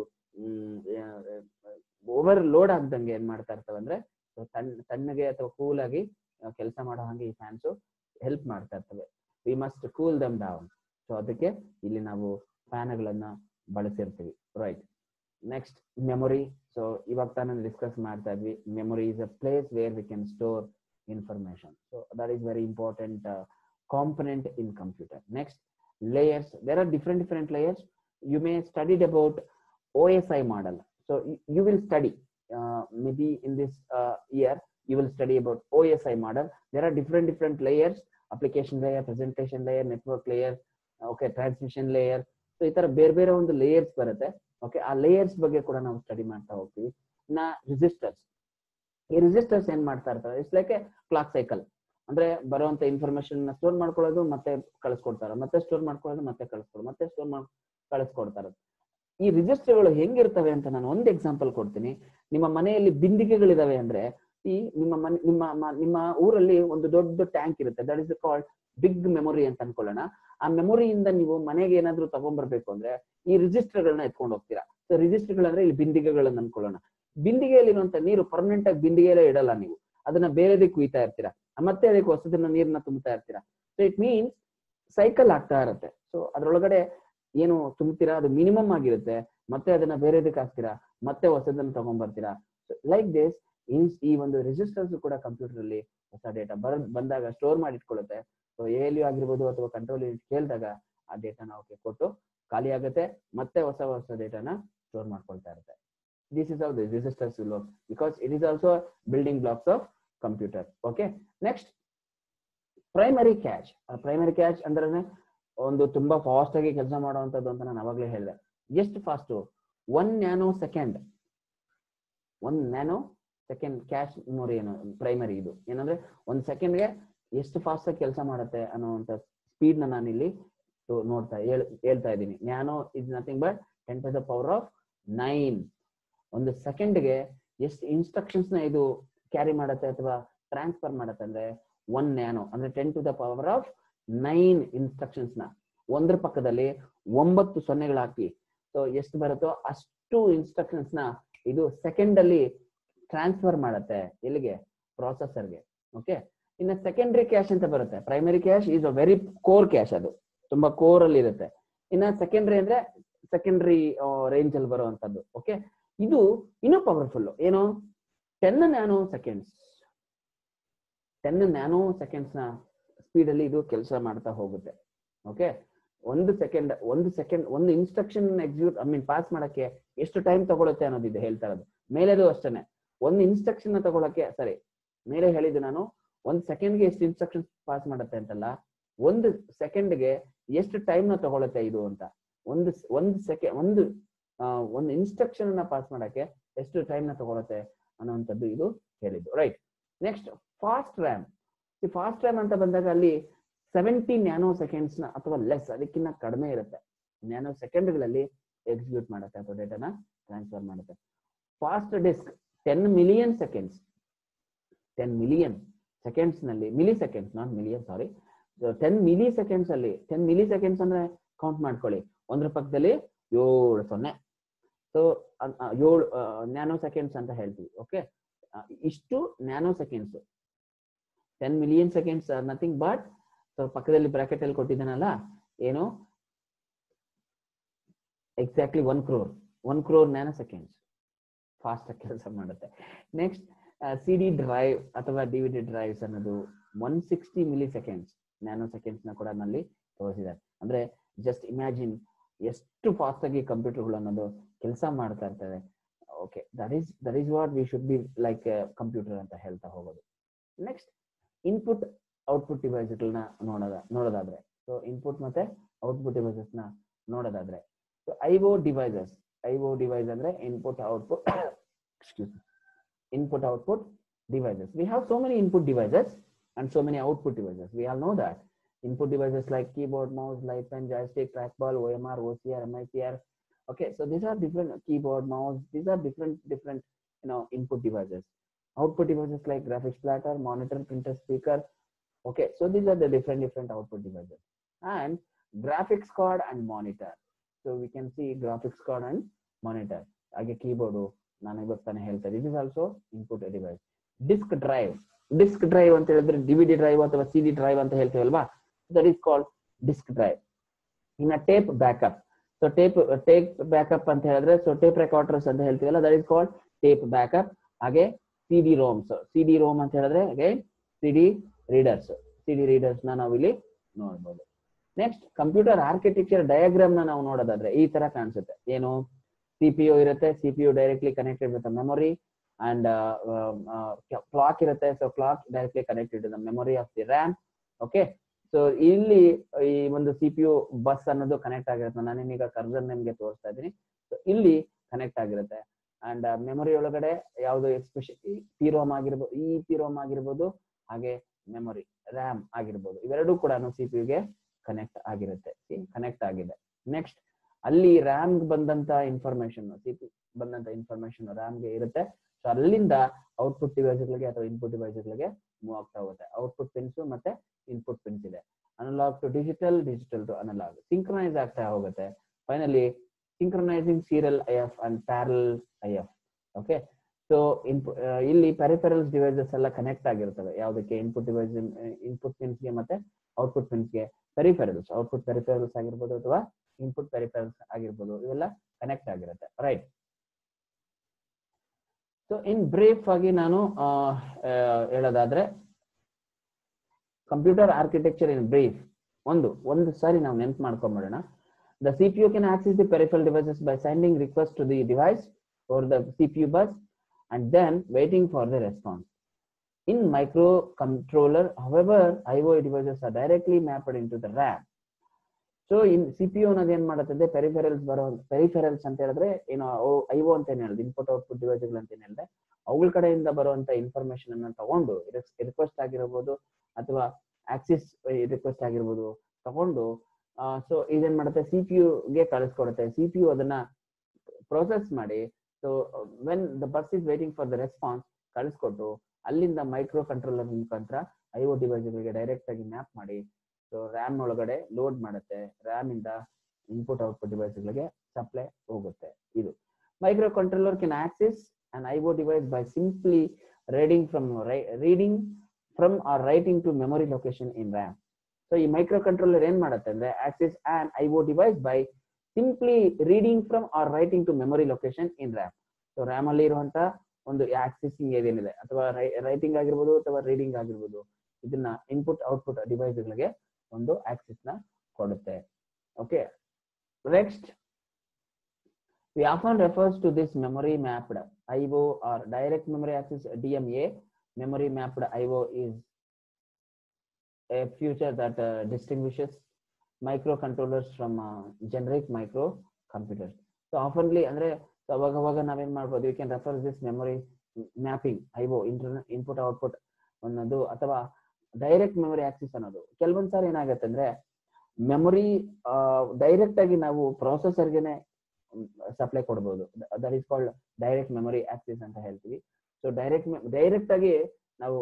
ಓವರ್ ಲೋಡ್ ಆಗ್ದಂಗೆ ಏನ್ ಮಾಡ್ತಾ ಇರ್ತವೆ ಅಂದ್ರೆ ತಣ್ಣ ತಣ್ಣಗೆ ಅಥವಾ ಕೂಲ್ ಆಗಿ ಕೆಲಸ ಮಾಡೋ ಹಾಗೆ ಈ ಫ್ಯಾನ್ಸ್ ಹೆಲ್ಪ್ ಮಾಡ್ತಾ ಇರ್ತವೆ we must cool them down so ಅದಕ್ಕೆ ಇಲ್ಲಿ ನಾವು ಫ್ಯಾನ್ಗಳನ್ನ ಬಳಸಿರ್ತೀವಿ ರೈಟ್ ನೆಕ್ಸ್ಟ್ ಮೆಮೊರಿ ಸೊ ಇವಾಗ ತಾನೇ ಡಿಸ್ಕಸ್ ಮಾಡ್ತಾ ಇದ್ವಿ memory is a place where we can store information so that is very important component in computer next layers there are different different layers you may studied about osi model so you, you will study uh, maybe in this uh, year you will study about osi model there are different different layers application layer presentation layer network layer okay transmission layer so ಈ ತರ ಬೇರೆ ಬೇರೆ ಒಂದು layers ಬರುತ್ತೆ okay ಆ layers ಬಗ್ಗೆ ಕೂಡ ನಾವು ಸ್ಟಡಿ ಮಾಡ್ತಾ ಹೋಗ್ತೀವಿ ಇನ್ನ ರಿಜಿಸ್ಟರ್ಸ್ ಈ ರಿಜಿಸ್ಟರ್ಸ್ ಏನ್ ಮಾಡ್ತಾ ಇರ್ತಾರೆ it's like a clock cycle ಅಂದ್ರೆ ಬರುವಂತ ಇನ್ಫಾರ್ಮೇಶನ್ ಸ್ಟೋರ್ ಮಾಡ್ಕೊಳ್ಳೋದು ಮತ್ತೆ ಕಳಿಸ್ಕೊಡ್ತಾರೆ ಮತ್ತೆ ಸ್ಟೋರ್ ಮಾಡ್ಕೊಳ್ಳೋದು ಮತ್ತೆ ಕಳಿಸ್ಕೊಡೋದು ಮತ್ತೆ ಸ್ಟೋರ್ ಮಾಡ್ ಕಳಿಸ್ಕೊಡ್ತಾರೆ ಈ ರಿಜಿಸ್ಟರ್ಗಳು ಹೆಂಗಿರ್ತವೆ ಅಂತ ನಾನು ಒಂದು ಎಕ್ಸಾಂಪಲ್ ಕೊಡ್ತೀನಿ ನಿಮ್ಮ ಮನೆಯಲ್ಲಿ ಬಿಂದಿಗೆಗಳಿದಾವೆ ಅಂದ್ರೆ ಈ ನಿಮ್ಮ ಮನೆ ನಿಮ್ಮ ಮ- ನಿಮ್ಮ ಊರಲ್ಲಿ ಒಂದು ದೊಡ್ಡ ಟ್ಯಾಂಕ್ ಇರುತ್ತೆ that is called big memory ಅಂತ ಅನ್ಕೊಳ್ಳೋಣ ಆ ಮೆಮೊರಿಯಿಂದ ನೀವು ಮನೆಗೆ ಏನಾದ್ರೂ ತಗೊಂಡ್ಬರ್ಬೇಕು ಅಂದ್ರೆ ಈ ರಿಜಿಸ್ಟರ್ಗಳನ್ನ ಎತ್ಕೊಂಡು ಹೋಗ್ತೀರಾ ಸೊ ರಿಜಿಸ್ಟರ್ಗಳಂದ್ರೆ ಇಲ್ಲಿ ಬಿಂದಿಗೆಗಳನ್ನ ಅನ್ಕೊಳ್ಳೋಣ ಬಿಂದಿಗೆಯಲ್ಲಿರುವಂತ ನೀರು ಪರ್ಮನೆಂಟ್ ಆಗಿ ಬಿಂದಿಗೆಯಲ್ಲೇ ಇಡಲ್ಲ ನೀವು ಅದನ್ನ ಬೇರೆದಕ್ಕೆ ಕುಯ್ತಾ ಇರ್ತೀರಾ ಮತ್ತೆ ಅದಕ್ಕೆ ಹೊಸದನ್ನ ನೀರ್ನ ತುಂಬುತ್ತಾ ಇರ್ತೀರಾ ಸೊ ಇಟ್ ಮೀನ್ಸ್ ಸೈಕಲ್ ಆಗ್ತಾ ಇರುತ್ತೆ ಸೊ ಅದ್ರೊಳಗಡೆ ಏನು ತುಂಬ್ತೀರಾ ಅದು ಮಿನಿಮಮ್ ಆಗಿರುತ್ತೆ ಮತ್ತೆ ಅದನ್ನ ಬೇರೆದಕ್ಕೆ ಹಾಕ್ತೀರಾ ಮತ್ತೆ ಹೊಸದನ್ನ ತಗೊಂಡ್ಬರ್ತೀರಾ ಲೈಕ್ ದಿಸ್ ಈ ಒಂದು ರಿಜಿಸ್ಟರ್ಸ್ ಕೂಡ ಕಂಪ್ಯೂಟರ್ ಅಲ್ಲಿ ಹೊಸ ಡೇಟಾ ಬರ ಬಂದಾಗ ಸ್ಟೋರ್ ಮಾಡಿ ಇಟ್ಕೊಳ್ಳುತ್ತೆ ಸೊ ಎಲ್ ಯು ಆಗಿರ್ಬೋದು ಅಥವಾ ಕಂಟ್ರೋಲ್ ಯೂನಿಟ್ ಕೇಳಿದಾಗ ಆ ಡೇಟಾನ ಅವಕ್ಕೆ ಕೊಟ್ಟು ಖಾಲಿ ಆಗುತ್ತೆ ಮತ್ತೆ ಹೊಸ ಹೊಸ ಡೇಟಾನ ಸ್ಟೋರ್ ಮಾಡ್ಕೊಳ್ತಾ ಇರುತ್ತೆ this is of the registers will work because it is also building blocks of computer okay next primary cache primary cache ಅಂದ್ರೆ ಒಂದು ತುಂಬಾ ಫಾಸ್ಟ್ ಆಗಿ ಕೆಲಸ ಮಾಡುವಂತದ್ದು ಅಂತ ನಾನು ಅವಾಗಲೇ ಹೇಳಿದೆ ಎಷ್ಟು fast one nanosecond one nanosecond cache memory ಏನು ಪ್ರೈಮರಿ ಇದು ಏನಂದ್ರೆ ಒಂದ್ ಸೆಕೆಂಡ್ಗೆ ಎಷ್ಟು ಫಾಸ್ಟ್ ಆಗಿ ಕೆಲಸ ಮಾಡುತ್ತೆ ಅನ್ನೋಂಥ ಸ್ಪೀಡ್ ನ ನಾನು ಇಲ್ಲಿ ತೋ- ನೋಡ್ತಾ ಹೇಳ್- ಹೇಳ್ತಾ ಇದ್ದೀನಿ nano is nothing but ten to the power of nine ಒಂದು ಸೆಕೆಂಡ್ಗೆ ಎಷ್ಟು ಇನ್ಸ್ಟ್ರಕ್ಷನ್ಸ್ ನ ಇದು ಕ್ಯಾರಿ ಮಾಡುತ್ತೆ ಅಥವಾ ಟ್ರಾನ್ಸ್ಫರ್ ಮಾಡುತ್ತೆ ಅಂದ್ರೆ ಒನ್ ನ್ಯಾನೋ ಅಂದ್ರೆ ten to the power of nine instructions ನ ಒಂದ್ರ ಪಕ್ಕದಲ್ಲಿ ಒಂಬತ್ತು ಸೊನ್ನೆಗಳು ಹಾಕಿ ಸೊ ಎಷ್ಟು ಬರುತ್ತೋ ಅಷ್ಟು ಇನ್ಸ್ಟ್ರಕ್ಷನ್ಸ್ ನ ಇದು ಸೆಕೆಂಡ್ ಅಲ್ಲಿ ಟ್ರಾನ್ಸ್ಫರ್ ಮಾಡುತ್ತೆ ಎಲ್ಲಿಗೆ ಪ್ರೊಸೆಸರ್ಗೆ ಓಕೆ ಇನ್ನ ಸೆಕೆಂಡರಿ ಕ್ಯಾಶ್ ಅಂತ ಬರುತ್ತೆ primary cache is a very core cache ಅದು ತುಂಬಾ ಕೋರ್ ಅಲ್ಲಿ ಇರುತ್ತೆ ಇನ್ನ ಸೆಕೆಂಡರಿ ಅಂದ್ರೆ ಸೆಕೆಂಡರಿ ರೇಂಜ್ ಅಲ್ಲಿ ಬರುವಂತದ್ದು ಓಕೆ ಇದು ಇನ್ನೂ ಪವರ್ಫುಲ್ ಏನು ten nanoseconds ten nanoseconds ನ ಸ್ಪೀಡ್ ಅಲ್ಲಿ ಇದು ಕೆಲಸ ಮಾಡ್ತಾ ಹೋಗುತ್ತೆ ಓಕೆ ಒಂದು ಸೆಕೆಂಡ್ ಒಂದು ಸೆಕೆಂಡ್ ಒಂದು instruction execute I mean pass ಮಾಡಕ್ಕೆ ಎಷ್ಟು ಟೈಮ್ ತಗೊಳುತ್ತೆ ಅನ್ನೋದಿದೆ ಹೇಳ್ತಾ ಇರೋದು ಮೇಲೆದು ಅಷ್ಟೇನೆ ಒಂದು ಇನ್ಸ್ಟ್ರಕ್ಷನ್ ತಗೊಳಕ್ಕೆ ಸರಿ ಮೇಲೆ ಹೇಳಿದ್ದು ನಾನು ಒಂದ್ ಸೆಕೆಂಡ್ಗೆ ಎಷ್ಟು ಇನ್ಸ್ಟ್ರಕ್ಷನ್ ಪಾಸ್ ಮಾಡುತ್ತೆ ಅಂತಲ್ಲ ಒಂದು ಸೆಕೆಂಡ್ಗೆ ಎಷ್ಟು ಟೈಮ್ ನ ತಗೊಳುತ್ತೆ ಇದು ಅಂತ ಒಂದು ಒಂದು ಸೆಕೆಂಡ್ ಒಂದು ಆ, ಒಂದು ಇನ್ಸ್ಟ್ರಕ್ಷನ್ ನ ಪಾಸ್ ಮಾಡಕ್ಕೆ ಎಷ್ಟು ಟೈಮ್ ನ ತಗೊಳುತ್ತೆ ಅನ್ನೋಂಥದ್ದು ಇದು ಹೇಳಿದ್ದು right next fast RAM fast RAM ಅಂತ ಬಂದಾಗ ಅಲ್ಲಿ ಸೆವೆಂಟಿ ನ್ಯಾನೋ ಸೆಕೆಂಡ್ಸ್ ನ ಅಥವಾ ಲೆಸ್ ಅದಕ್ಕಿಂತ ಕಡಿಮೆ ಇರುತ್ತೆ ನ್ಯಾನೋ ಸೆಕೆಂಡ್ಗಳಲ್ಲಿ ಎಕ್ಸಿಕ್ಯೂಟ್ ಮಾಡುತ್ತೆ ಅಥವಾ ಡೇಟಾನ ಟ್ರಾನ್ಸ್ಫರ್ ಮಾಡುತ್ತೆ fast disk ten million seconds ten million seconds ನಲ್ಲಿ milliseconds not million sorry ten milliseconds ಅಲ್ಲಿ ಟೆನ್ ಮಿಲಿ ಸೆಕೆಂಡ್ಸ್ ಅಂದ್ರೆ ಕೌಂಟ್ ಮಾಡ್ಕೊಳ್ಳಿ ಒಂದ್ರ ಪಕ್ಕದಲ್ಲಿ ಏಳು ಸೊನ್ನೆ ಸೊ ಏಳು ನ್ಯಾನೋ ಸೆಕೆಂಡ್ಸ್ ಅಂತ ಹೇಳ್ತೀವಿ ಓಕೆ ಇಷ್ಟು nanoseconds ten million seconds nothing but so ಪಕ್ಕದಲ್ಲಿ ಬ್ರಾಕೆಟ್ ಅಲ್ಲಿ ಕೊಟ್ಟಿದ್ದಾನಲ್ಲ ಏನು exactly one crore one crore nanoseconds fast ಕೆಲಸ ಮಾಡುತ್ತೆ ನೆಕ್ಸ್ಟ್ ಸಿ ಡಿ ಡ್ರೈವ್ ಅಥವಾ ಡಿ ವಿ ಡಿ ಡ್ರೈವ್ಸ್ ಅನ್ನೋದು one sixty milliseconds nanoseconds ನ ಕೂಡ ನಲ್ಲಿ ತೋರಿಸಿದ್ದಾರೆ ಅಂದ್ರೆ ಜಸ್ಟ್ ಇಮ್ಯಾಜಿನ್ ಎಷ್ಟು ಫಾಸ್ಟ್ ಆಗಿ ಕಂಪ್ಯೂಟರ್ಗಳು ಅನ್ನೋದು ಕೆಲಸ ಮಾಡ್ತಾ ಇರ್ತವೆ okay that is that is what we should be like computer ಅಂತ ಹೇಳ್ತಾ ಹೋಗೋದು ನೆಕ್ಸ್ಟ್ ಇನ್ಪುಟ್ ಔಟ್ಪುಟ್ ಡಿವೈಸ್ಗಳನ್ನ ನೋಡೋದ ನೋಡೋದಾದ್ರೆ ಸೊ ಇನ್ಪುಟ್ ಮತ್ತೆ ಔಟ್ಪುಟ್ ಡಿವೈಸಸ್ ನ ನೋಡೋದಾದ್ರೆ so I O devices I O device ಅಂದ್ರೆ input output excuse me input output devices we have so many input devices and so many output devices we all know that input devices like keyboard mouse light pen joystick trackball omr ocr mipr okay so these are different keyboard mouse these are different different you know input devices output devices like graphics platter monitor printer speaker okay so these are the different different output devices and graphics card and monitor so we can see graphics card and monitor ಹಾಗೆ keyboard ನಾನು ಇವಾಗ ತಾನೇ ಹೇಳ್ತಾ ಇದ್ದೀನಿ is also input device disk drive disk drive ಅಂತ ಹೇಳಿದ್ರೆ DVD drive ಅಥವಾ C D drive ಅಂತ ಹೇಳ್ತೀವಲ್ವಾ that is called disk drive ಇನ್ನ tape backup so tape tape backup ಅಂತ ಹೇಳಿದ್ರೆ ಸೊ ಟೇಪ್ ರೆಕಾರ್ಡರ್ಸ್ ಅಂತ ಹೇಳ್ತೀವಲ್ಲ that is called tape backup ಹಾಗೆ C D ROMs C D ROM ಅಂತ ಹೇಳಿದ್ರೆ ಹಾಗೆ C D readers C D readers ನ ನಾವು ಇಲ್ಲಿ ನೋಡ್ಬೋದು ನೆಕ್ಸ್ಟ್ ಕಂಪ್ಯೂಟರ್ ಆರ್ಕಿಟೆಕ್ಚರ್ ಡಯಾಗ್ರಾಮ್ ನ ನಾವು ನೋಡೋದಾದ್ರೆ ಈ ತರ ಕಾಣಿಸುತ್ತೆ ಏನು ಸಿಪಿಯು ಇರುತ್ತೆ CPU directly connected with memory and clock ಇರುತ್ತೆ so clock directly connected the memory of the RAM okay so ಇಲ್ಲಿ ಈ ಒಂದು ಸಿಪಿಯು ಬಸ್ ಅನ್ನೋದು ಕನೆಕ್ಟ್ ಆಗಿರುತ್ತೆ ನಾನೇನೀಗ ಕರ್ಸರ್ ನಿಮ್ಗೆ ತೋರಿಸ್ತಾ ಇದ್ದೀನಿ ಸೊ ಇಲ್ಲಿ ಕನೆಕ್ಟ್ ಆಗಿರುತ್ತೆ ಅಂಡ್ ಮೆಮೊರಿ ಒಳಗಡೆ ಯಾವುದು ಎಸ್ಪೆಷಲಿ ಪಿರೋಮ್ ಆಗಿರ್ಬೋದು ಈ ಪಿರೋಮ್ ಆಗಿರ್ಬೋದು ಹಾಗೆ ಮೆಮೊರಿ ರ್ಯಾಮ್ ಆಗಿರ್ಬೋದು ಇವೆರಡೂ ಕೂಡ ಸಿಪಿಯುಗೆ ಕನೆಕ್ಟ್ ಆಗಿರುತ್ತೆ ಕನೆಕ್ಟ್ ಆಗಿದೆ ನೆಕ್ಸ್ಟ್ ಅಲ್ಲಿ ರ್ಯಾಮ್ ಬಂದಂತ ಇನ್ಫಾರ್ಮೇಶನ್ ಸಿಪಿ ಬಂದಂತ ಇನ್ಫಾರ್ಮೇಶನ್ ರ್ಯಾಮ್ಗೆ ಇರುತ್ತೆ ಸೊ ಅಲ್ಲಿಂದ ಔಟ್ಪುಟ್ ಡಿವೈಸ್ಗಳಿಗೆ ಅಥವಾ ಇನ್ಪುಟ್ ಡಿವೈಸ್ಗಳಿಗೆ ಮೂವ್ ಆಗ್ತಾ ಹೋಗುತ್ತೆ ಔಟ್ಪುಟ್ ಪಿನ್ಸ್ ಮತ್ತೆ ಇನ್ಪುಟ್ ಪಿನ್ಸ್ ಇದೆ analog to digital digital to analog synchronise ಆಗ್ತಾ ಹೋಗುತ್ತೆ finally synchronising serial I F and parallel I F okay so ಇನ್ಪು ಇಲ್ಲಿ ಪೆರಿಫೆರಲ್ಸ್ ಡಿವೈಸಸ್ ಎಲ್ಲ ಕನೆಕ್ಟ್ ಆಗಿರ್ತವೆ ಯಾವುದಕ್ಕೆ ಇನ್ಪುಟ್ ಡಿವೈಸ್ ಇನ್ಪುಟ್ ಪಿನ್ಸ್ಗೆ ಮತ್ತೆ ಔಟ್ಪುಟ್ ಪಿನ್ಸ್ಗೆ ಪೆರಿಫೆರಲ್ಸ್ ಔಟ್ಪುಟ್ ಪೆರಿಫೆರಲ್ಸ್ ಆಗಿರ್ಬೋದು ಅಥವಾ ಇನ್ಪುಟ್ ಪೆರಿಫೆರಲ್ಸ್ ಆಗಿರ್ಬೋದು ಇವೆಲ್ಲ ಕನೆಕ್ಟ್ ಆಗಿರುತ್ತೆ ರೈಟ್ ಸೊ ಇನ್ ಬ್ರೀಫ್ ಆಗಿ ನಾನು ಹೇಳೋದಾದ್ರೆ ಕಂಪ್ಯೂಟರ್ ಆರ್ಕಿಟೆಕ್ಚರ್ ಇನ್ ಬ್ರೀಫ್ ಒಂದು ಒಂದು ಸಾರಿ ನಾವು ನೆನ್ಪು ಮಾಡ್ಕೊಂಡ್ಬಿಡೋಣ the CPU can access the peripheral devices by sending request to the device for the CPU bus and then waiting for the response in microcontroller however IO devices are directly mapped into the RAM so in C P U ಅನ್ನೋದು ಏನ್ ಮಾಡುತ್ತದೆ peripherals ಬರೋ peripherals ಅಂತ ಹೇಳಿದ್ರೆ ಏನು IO ಅಂತ ಏನ್ ಹೇಳಿದೆ ಇನ್ಪುಟ್ ಔಟ್ಪುಟ್ ಡಿವೈಸ್ಗಳು ಅಂತ ಏನ್ ಹೇಳಿದೆ ಅವುಗಳ ಕಡೆಯಿಂದ ಬರುವಂತ ಇನ್ಫಾರ್ಮೇಶನ್ ಅನ್ನ ತಗೊಂಡು ರಿಕ್ವೆಸ್ಟ್ ಆಗಿರ್ಬೋದು ಅಥವಾ ಆಕ್ಸಿಸ್ ರಿಕ್ವೆಸ್ಟ್ ಆಗಿರ್ಬೋದು ತಗೊಂಡು ಸೊ ಇದೇನ್ ಮಾಡುತ್ತೆ ಸಿ ಪಿ ಗೆ ಕಳಿಸ್ಕೊಡುತ್ತೆ ಸಿ ಪಿ ಯು ಅದನ್ನ ಪ್ರೊಸೆಸ್ ಮಾಡಿ so when the bus is waiting for the response ಕಳಿಸ್ಕೊಟ್ಟು ಅಲ್ಲಿಂದ ಮೈಕ್ರೋ ಕಂಟ್ರೋಲರ್ ಮುಖಾಂತರ ಐಒ ಡಿವೈಸ್ಗಳಿಗೆ ಡೈರೆಕ್ಟ್ ಆಗಿ ಮ್ಯಾಪ್ ಮಾಡಿ ಸೊ ರ್ಯಾಮ್ ಒಳಗಡೆ ಲೋಡ್ ಮಾಡುತ್ತೆ ರ್ಯಾಮ್ ಇಂದ ಇನ್ಪುಟ್ ಔಟ್ಪುಟ್ ಡಿವೈಸ್ಗಳಿಗೆ ಸಪ್ಲೈ ಹೋಗುತ್ತೆ ಇದು microcontroller can access an IO device by simply reading from reading from or writing to memory location in RAM so ಈ ಮೈಕ್ರೋ ಕಂಟ್ರೋಲರ್ ಏನ್ ಮಾಡುತ್ತೆ ಅಂದ್ರೆ access on IO device by simply reading from or writing to memory location in RAM so RAM ಅಲ್ಲಿ ಇರುವಂತ ಒಂದು ಆಕ್ಸಿಸಿಂಗ್ ಏನೇನಿದೆ ಅಥವಾ writing ಆಗಿರ್ಬೋದು ಅಥವಾ ರೀಡಿಂಗ್ ಆಗಿರ್ಬೋದು ಇದನ್ನ ಇನ್ಪುಟ್ ಔಟ್ಪುಟ್ ಡಿವೈಸ್ಗಳಿಗೆ ಒಂದು ಆಕ್ಸಿಸ್ ನ ಕೊಡುತ್ತೆ Okay. Next, we often refers to this memory mapped IO or direct memory access DMA. Memory mapped IO is a feature that uh, distinguishes microcontrollers from uh, generic microcomputers. So oftenly ಅಂದ್ರೆ so ಅವಾಗ ಅವಾಗ ನಾವೇನ್ ಮಾಡ್ಬೋದು you can refer this memory mapping IO internet input output ಅನ್ನೋದು ಅಥವಾ direct memory Axis ಅನ್ನೋದು ಕೆಲವೊಂದ್ ಸಾರಿ ಏನಾಗುತ್ತೆ ಅಂದ್ರೆ ಮೆಮೊರಿ ಡೈರೆಕ್ಟ್ ಆಗಿ ನಾವು ಪ್ರೊಸೆಸರ್ಗೆನೆ ಸಪ್ಲೈ ಕೊಡ್ಬೋದು that is called direct memory access ಅಂತ ಹೇಳ್ತೀವಿ ಸೊ ಡೈರೆಕ್ಟ್ ಡೈರೆಕ್ಟ್ ಆಗಿ ನಾವು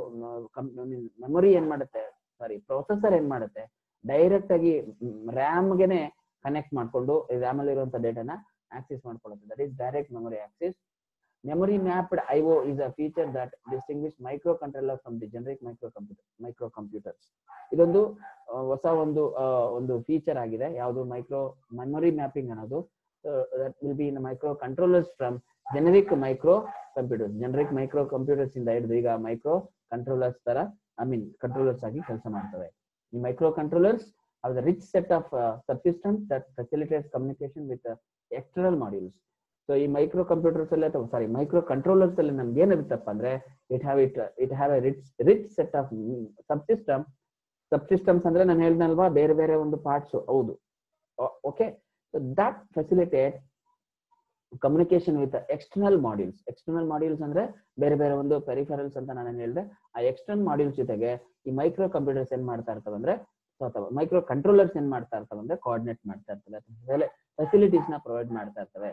ಮೆಮೊರಿ ಏನ್ ಮಾಡುತ್ತೆ ಸಾರಿ ಪ್ರೊಸೆಸರ್ ಏನ್ ಮಾಡುತ್ತೆ ಡೈರೆಕ್ಟ್ ಆಗಿ ರ್ಯಾಮ್ಗೆನೆ ಕನೆಕ್ಟ್ ಮಾಡ್ಕೊಂಡು ರ್ಯಾಮ್ ಅಲ್ಲಿ ಇರುವಂತ ಡೇಟಾನ ಆಕ್ಸೆಸ್ ಮಾಡ್ಕೊಳ್ಳುತ್ತೆ that is direct memory access memory mapped IO is a feature that distinguish microcontroller from the generic microcomputer microcomputers ಇದೊಂದು ಆ, ಹೊಸ ಒಂದು ಆ, ಒಂದು ಫೀಚರ್ ಆಗಿದೆ ಯಾವುದು ಮೈಕ್ರೋ ಮೆಮೊರಿ ಮ್ಯಾಪಿಂಗ್ ಅನ್ನೋದು that will be in microcontrollers from generic microcomputers generic microcomputers ಇಂದ ಹಿಡಿದು ಈಗ ಮೈಕ್ರೋ ಕಂಟ್ರೋಲರ್ಸ್ ತರ ಐ ಮೀನ್ ಕಂಟ್ರೋಲರ್ಸ್ ಆಗಿ ಕೆಲಸ ಮಾಡ್ತವೆ ಈ micro controllers R the rich set of subsystems that facilitates communication with external modules so ಈ microcomputers ಅಲ್ಲಿ ಅಥವಾ ಸಾರಿ ಮೈಕ್ರೋ ಕಂಟ್ರೋಲರ್ಸ್ ಅಲ್ಲಿ ನಮ್ಗೆ ಏನಿರುತ್ತಪ್ಪ ಅಂದ್ರೆ it have it it have a rich rich set of subsystem subsystems ಅಂದ್ರೆ ನಾನು ಹೇಳ್ದಲ್ವಾ ಬೇರೆ ಬೇರೆ ಒಂದು ಪಾರ್ಟ್ಸ್ ಹೌದು okay that facilitate communication with external modules external modules ಅಂದ್ರೆ ಬೇರೆ ಬೇರೆ ಒಂದು ಪೆರಿಫರಲ್ಸ್ ಅಂತ ನಾನು ಹೇಳಿದೆ ಆ ಎಕ್ಸ್ಟರ್ನಲ್ ಮಾಡ್ಯೂಲ್ಸ್ ಜೊತೆಗೆ ಈ ಮೈಕ್ರೋ ಕಂಪ್ಯೂಟರ್ಸ್ ಏನ್ ಮಾಡ್ತಾ ಇರ್ತವೆ ಅಂದ್ರೆ ಅಥವಾ ಮೈಕ್ರೋ ಕಂಟ್ರೋಲರ್ಸ್ ಏನ್ ಮಾಡ್ತಾ ಇರ್ತವೆ ಅಂದ್ರೆ ಕೋಆರ್ಡಿನೇಟ್ ಮಾಡ್ತಾ ಇರ್ತವೆ ಫೆಸಿಲಿಟೀಸ್ ನ ಪ್ರೊವೈಡ್ ಮಾಡ್ತಾ ಇರ್ತವೆ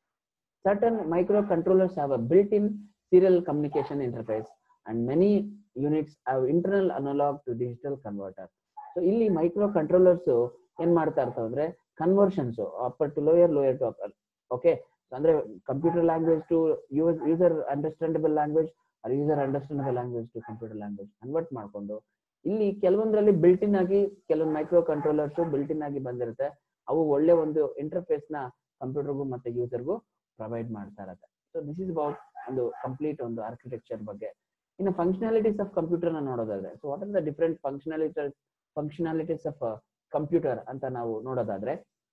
certain microcontrollers have a built in serial communication interface and many units have internal analog to digital converter so ಇಲ್ಲಿ ಮೈಕ್ರೋ ಕಂಟ್ರೋಲರ್ಸ್ ಏನ್ ಮಾಡ್ತಾ ಇರ್ತವೆ ಅಂದ್ರೆ conversions upper to lower lower to upper okay ಅಂದ್ರೆ computer language to user understandable language or user understandable language to computer language convert ಮಾಡ್ಕೊಂಡು ಇಲ್ಲಿ ಕೆಲವೊಂದ್ರಲ್ಲಿ built in ಆಗಿ ಕೆಲವೊಂದು ಮೈಕ್ರೋ ಕಂಟ್ರೋಲರ್ಸ್ ಬಿಲ್ಟ್ ಇನ್ ಆಗಿ ಬಂದಿರುತ್ತೆ ಅವು ಒಳ್ಳೆ ಒಂದು ಇಂಟರ್ಫೇಸ್ ನ ಕಂಪ್ಯೂಟರ್ಗೂ ಮತ್ತೆ ಯೂಸರ್ಗೂ ಪ್ರೊವೈಡ್ ಮಾಡ್ತಾ ಇರತ್ತೆ ಸೊ ದಿಸ್ ಇಸ್ ಅಬೌಟ್ ಒಂದು ಕಂಪ್ಲೀಟ್ ಒಂದು ಆರ್ಕಿಟೆಕ್ಚರ್ ಬಗ್ಗೆ ಇನ್ನು ಫಂಕ್ಷನಾಲಿಟೀಸ್ ಆಫ್ ಕಂಪ್ಯೂಟರ್ ನ ನೋಡೋದಾದ್ರೆ so what are the different functionalities functionalities of computer ಅಂತ ನಾವು ನೋಡೋದಾದ್ರೆ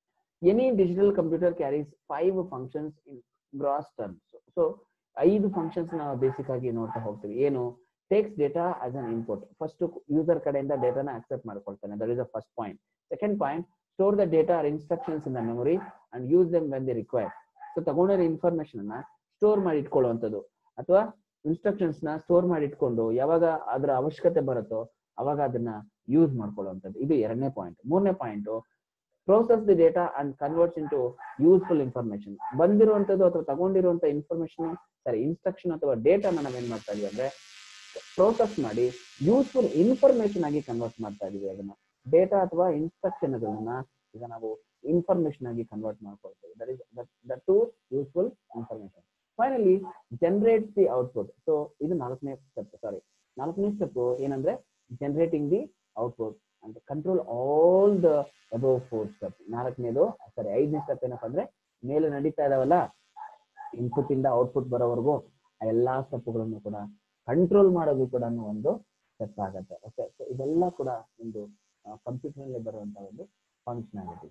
any digital computer carries five functions in gross terms so ಐದು ಫಂಕ್ಷನ್ಸ್ ನಾವು ಬೇಸಿಕ್ ಆಗಿ ನೋಡ್ತಾ ಹೋಗ್ತೀವಿ ಏನು takes data as an input first user ಕಡೆಯಿಂದ ಡೇಟಾನ ಆಕ್ಸೆಪ್ಟ್ ಮಾಡ್ಕೊಳ್ತಾನೆ that is a first point second point store the data R instructions in the memory and use them when the require so ತಗೊಂಡಿರೋ information ಅನ್ನ store ಮಾಡಿ ಇಟ್ಕೊಳ್ಳುವಂಥದ್ದು ಅಥವಾ instructions ನ store ಮಾಡಿ ಇಟ್ಕೊಂಡು ಯಾವಾಗ ಅದರ ಅವಶ್ಯಕತೆ ಬರುತ್ತೋ ಅವಾಗ ಅದನ್ನ ಯೂಸ್ ಮಾಡ್ಕೊಳ್ಳುವಂಥದ್ದು ಇದು ಎರಡನೇ ಪಾಯಿಂಟ್ ಮೂರನೇ point process the data and converts into useful information ಬಂದಿರುವಂತದ್ದು ಅಥವಾ ತಗೊಂಡಿರುವಂತ ಇನ್ಫಾರ್ಮೇಶನ್ ಸಾರಿ ಇನ್ಸ್ಟ್ರಕ್ಷನ್ ಅಥವಾ ಡೇಟಾನ ನಾವೇನ್ ಮಾಡ್ತಾ ಇದೀವಿ ಅಂದ್ರೆ ಪ್ರೋಸೆಸ್ ಮಾಡಿ ಯೂಸ್ಫುಲ್ ಇನ್ಫಾರ್ಮೇಶನ್ ಆಗಿ ಕನ್ವರ್ಟ್ ಮಾಡ್ತಾ ಇದೀವಿ ಅದನ್ನ ಡೇಟಾ ಅಥವಾ ಇನ್ಸ್ಟ್ರಕ್ಷನ್ ಗಳನ್ನ ಈಗ ನಾವು ಇನ್ಫಾರ್ಮೇಶನ್ ಆಗಿ ಕನ್ವರ್ಟ್ ಮಾಡ್ಕೊಳ್ತೇವೆ that is that to useful information finally generate the output so ಇದು ನಾಲ್ಕನೇ ಸ್ಟೆಪ್ ಸಾರಿ ನಾಲ್ಕನೇ ಸ್ಟೆಪ್ ಏನಂದ್ರೆ ಜನರೇಟಿಂಗ್ ದಿ ಔಟ್ಪುಟ್ ಅಂತ control all the above four step ನಾಲ್ಕನೇದು ಸಾರಿ ಐದನೇ ಸ್ಟೆಪ್ ಏನಪ್ಪಾ ಅಂದ್ರೆ ಮೇಲೆ ನಡೀತಾ ಇದಾವಲ್ಲ ಇನ್ಪುಟ್ ಇಂದ ಔಟ್ಪುಟ್ ಬರೋವರೆಗೂ ಆ ಎಲ್ಲಾ ಸ್ಟೆಪ್ಗಳನ್ನು ಕೂಡ ಕಂಟ್ರೋಲ್ ಮಾಡೋದು ಕೂಡ ಒಂದು ಸ್ಟೆಪ್ ಆಗತ್ತೆ ಓಕೆ ಸೊ ಇದೆಲ್ಲ ಕೂಡ ಒಂದು ಕಂಪ್ಯೂಟರ್ ನಲ್ಲಿ ಬರುವಂತ ಒಂದು ಫಂಕ್ಷನಾಲಿಟಿ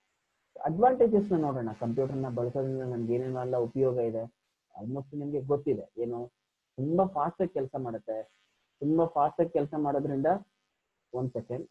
ಅಡ್ವಾಂಟೇಜಸ್ ನ ನೋಡೋಣ ಕಂಪ್ಯೂಟರ್ ನ ಬಳಸೋದ್ರಿಂದ ನಮ್ಗೆ ಏನೇನೆಲ್ಲ ಉಪಯೋಗ ಇದೆ ಆಲ್ಮೋಸ್ಟ್ ನಿಮ್ಗೆ ಗೊತ್ತಿದೆ ಏನು ತುಂಬಾ ಫಾಸ್ಟ್ ಆಗಿ ಕೆಲಸ ಮಾಡುತ್ತೆ ತುಂಬಾ ಫಾಸ್ಟ್ ಆಗಿ ಕೆಲಸ ಮಾಡೋದ್ರಿಂದ ಒಂದ್ ಸೆಕೆಂಡ್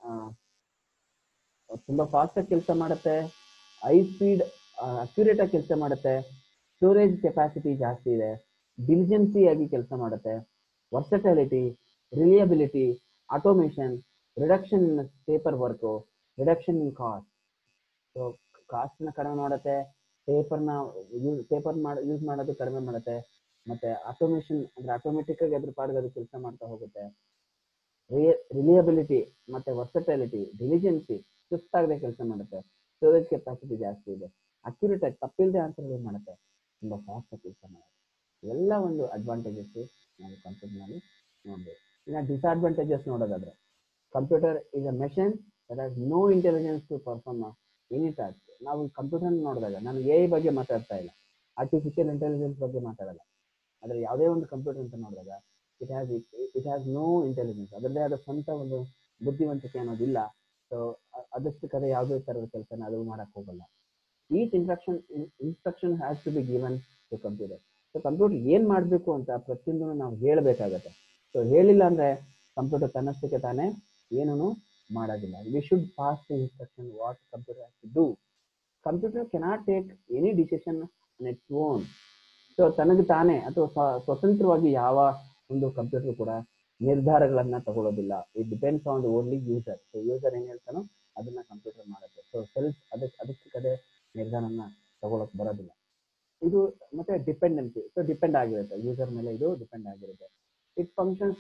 ತುಂಬಾ ಫಾಸ್ಟ್ ಆಗಿ ಕೆಲಸ ಮಾಡುತ್ತೆ ಹೈ ಸ್ಪೀಡ್ ಅಕ್ಯುರೇಟ್ ಆಗಿ ಕೆಲಸ ಮಾಡುತ್ತೆ ಸ್ಟೋರೇಜ್ ಕೆಪಾಸಿಟಿ ಜಾಸ್ತಿ ಇದೆ ಡಿಲಿಜೆನ್ಸಿ ಆಗಿ ಕೆಲಸ ಮಾಡುತ್ತೆ versatility reliability automation reduction in paper work reduction in cost so cost ನ ಕಡಿಮೆ ಮಾಡುತ್ತೆ ಪೇಪರ್ನ ಯೂಸ್ ಪೇಪರ್ ಮಾಡಿ ಯೂಸ್ ಮಾಡೋದು ಕಡಿಮೆ ಮಾಡುತ್ತೆ ಮತ್ತೆ ಆಟೋಮೇಷನ್ ಅಂದ್ರೆ ಆಟೋಮೆಟಿಕ್ ಆಗಿ ಅದ್ರ ಪಾಡಿಗೆ ಅದು ಕೆಲಸ ಮಾಡ್ತಾ ಹೋಗುತ್ತೆ ರಿಲಿಯಬಿಲಿಟಿ ಮತ್ತೆ ವರ್ಸಟಾಲಿಟಿ ಡಿಲಿಜೆನ್ಸಿ ಸುಸ್ತಾಗದೆ ಕೆಲಸ ಮಾಡುತ್ತೆ ಸ್ಟೋರೇಜ್ ಕೆಪಾಸಿಟಿ ಜಾಸ್ತಿ ಇದೆ ಅಕ್ಯುರೇಟ್ ಆಗಿ ತಪ್ಪಿಲ್ಲದೆ ಆನ್ಸರ್ ಮಾಡುತ್ತೆ ತುಂಬಾ ಫಾಸ್ಟ್ ಆಗಿ ಕೆಲಸ ಮಾಡುತ್ತೆ ಎಲ್ಲ ಒಂದು ಅಡ್ವಾಂಟೇಜಸ್ ನಾವು ಕಂಪ್ಯೂಟರ್ ನಲ್ಲಿ ನೋಡ್ಬೋದು ಇನ್ನು ಡಿಸ್ಅಡ್ವಾಂಟೇಜಸ್ ನೋಡೋದಾದ್ರೆ computer is a machine that has no intelligence to perform any task ನಾವು ಕಂಪ್ಯೂಟರ್ ನೋಡಿದಾಗ ನಾನು ಎ ಬಗ್ಗೆ ಮಾತಾಡ್ತಾ ಇಲ್ಲ ಆರ್ಟಿಫಿಷಿಯಲ್ ಇಂಟೆಲಿಜೆನ್ಸ್ ಬಗ್ಗೆ ಮಾತಾಡಲ್ಲ ಆದ್ರೆ ಯಾವುದೇ ಒಂದು ಕಂಪ್ಯೂಟರ್ ಅಂತ ನೋಡಿದಾಗ it has it has no intelligence ಅದರದೇ ಆದ ಸ್ವಂತ ಒಂದು ಬುದ್ಧಿವಂತಿಕೆ ಅನ್ನೋದಿಲ್ಲ ಸೊ ಅದಷ್ಟು ಕಡೆ ಯಾವುದೇ ತರದ ಕೆಲಸನ ಅದು ಮಾಡಕ್ ಹೋಗಲ್ಲ each instruction instruction has to be given to computer so computer ಏನ್ ಮಾಡಬೇಕು ಅಂತ ಪ್ರತಿಯೊಂದನ್ನು ನಾವು ಹೇಳಬೇಕಾಗತ್ತೆ ಸೊ ಹೇಳಿಲ್ಲ ಅಂದ್ರೆ ಕಂಪ್ಯೂಟರ್ ತನ್ನಷ್ಟಕ್ಕೆ ತಾನೇ ಏನೂ ಮಾಡೋದಿಲ್ಲ we should pass the instruction what computer has to do computer cannot take any decision on its own so ತನಗೆ ತಾನೇ ಅಥವಾ ಸ್ವ- ಸ್ವತಂತ್ರವಾಗಿ ಯಾವ ಒಂದು ಕಂಪ್ಯೂಟರ್ ಕೂಡ ನಿರ್ಧಾರಗಳನ್ನ ತಗೊಳ್ಳೋದಿಲ್ಲ it depends on the only user so user ಏನ್ ಹೇಳ್ತಾನೋ ಅದನ್ನ ಕಂಪ್ಯೂಟರ್ ಮಾಡುತ್ತೆ ಸೊ ಸೆಲ್ಫ್ ಅದಕ್ಕೆ ಅದಕ್ಕೆ ಕಡೆ ನಿರ್ಧಾರನ ತಗೊಳಕ್ ಬರೋದಿಲ್ಲ ಇದು ಮತ್ತೆ ಡಿಪೆಂಡೆನ್ಸಿ ಸೊ ಡಿಪೆಂಡ್ ಆಗಿರುತ್ತೆ ಯೂಸರ್ ಮೇಲೆ ಇದು ಡಿಪೆಂಡ್ ಆಗಿರುತ್ತೆ it functions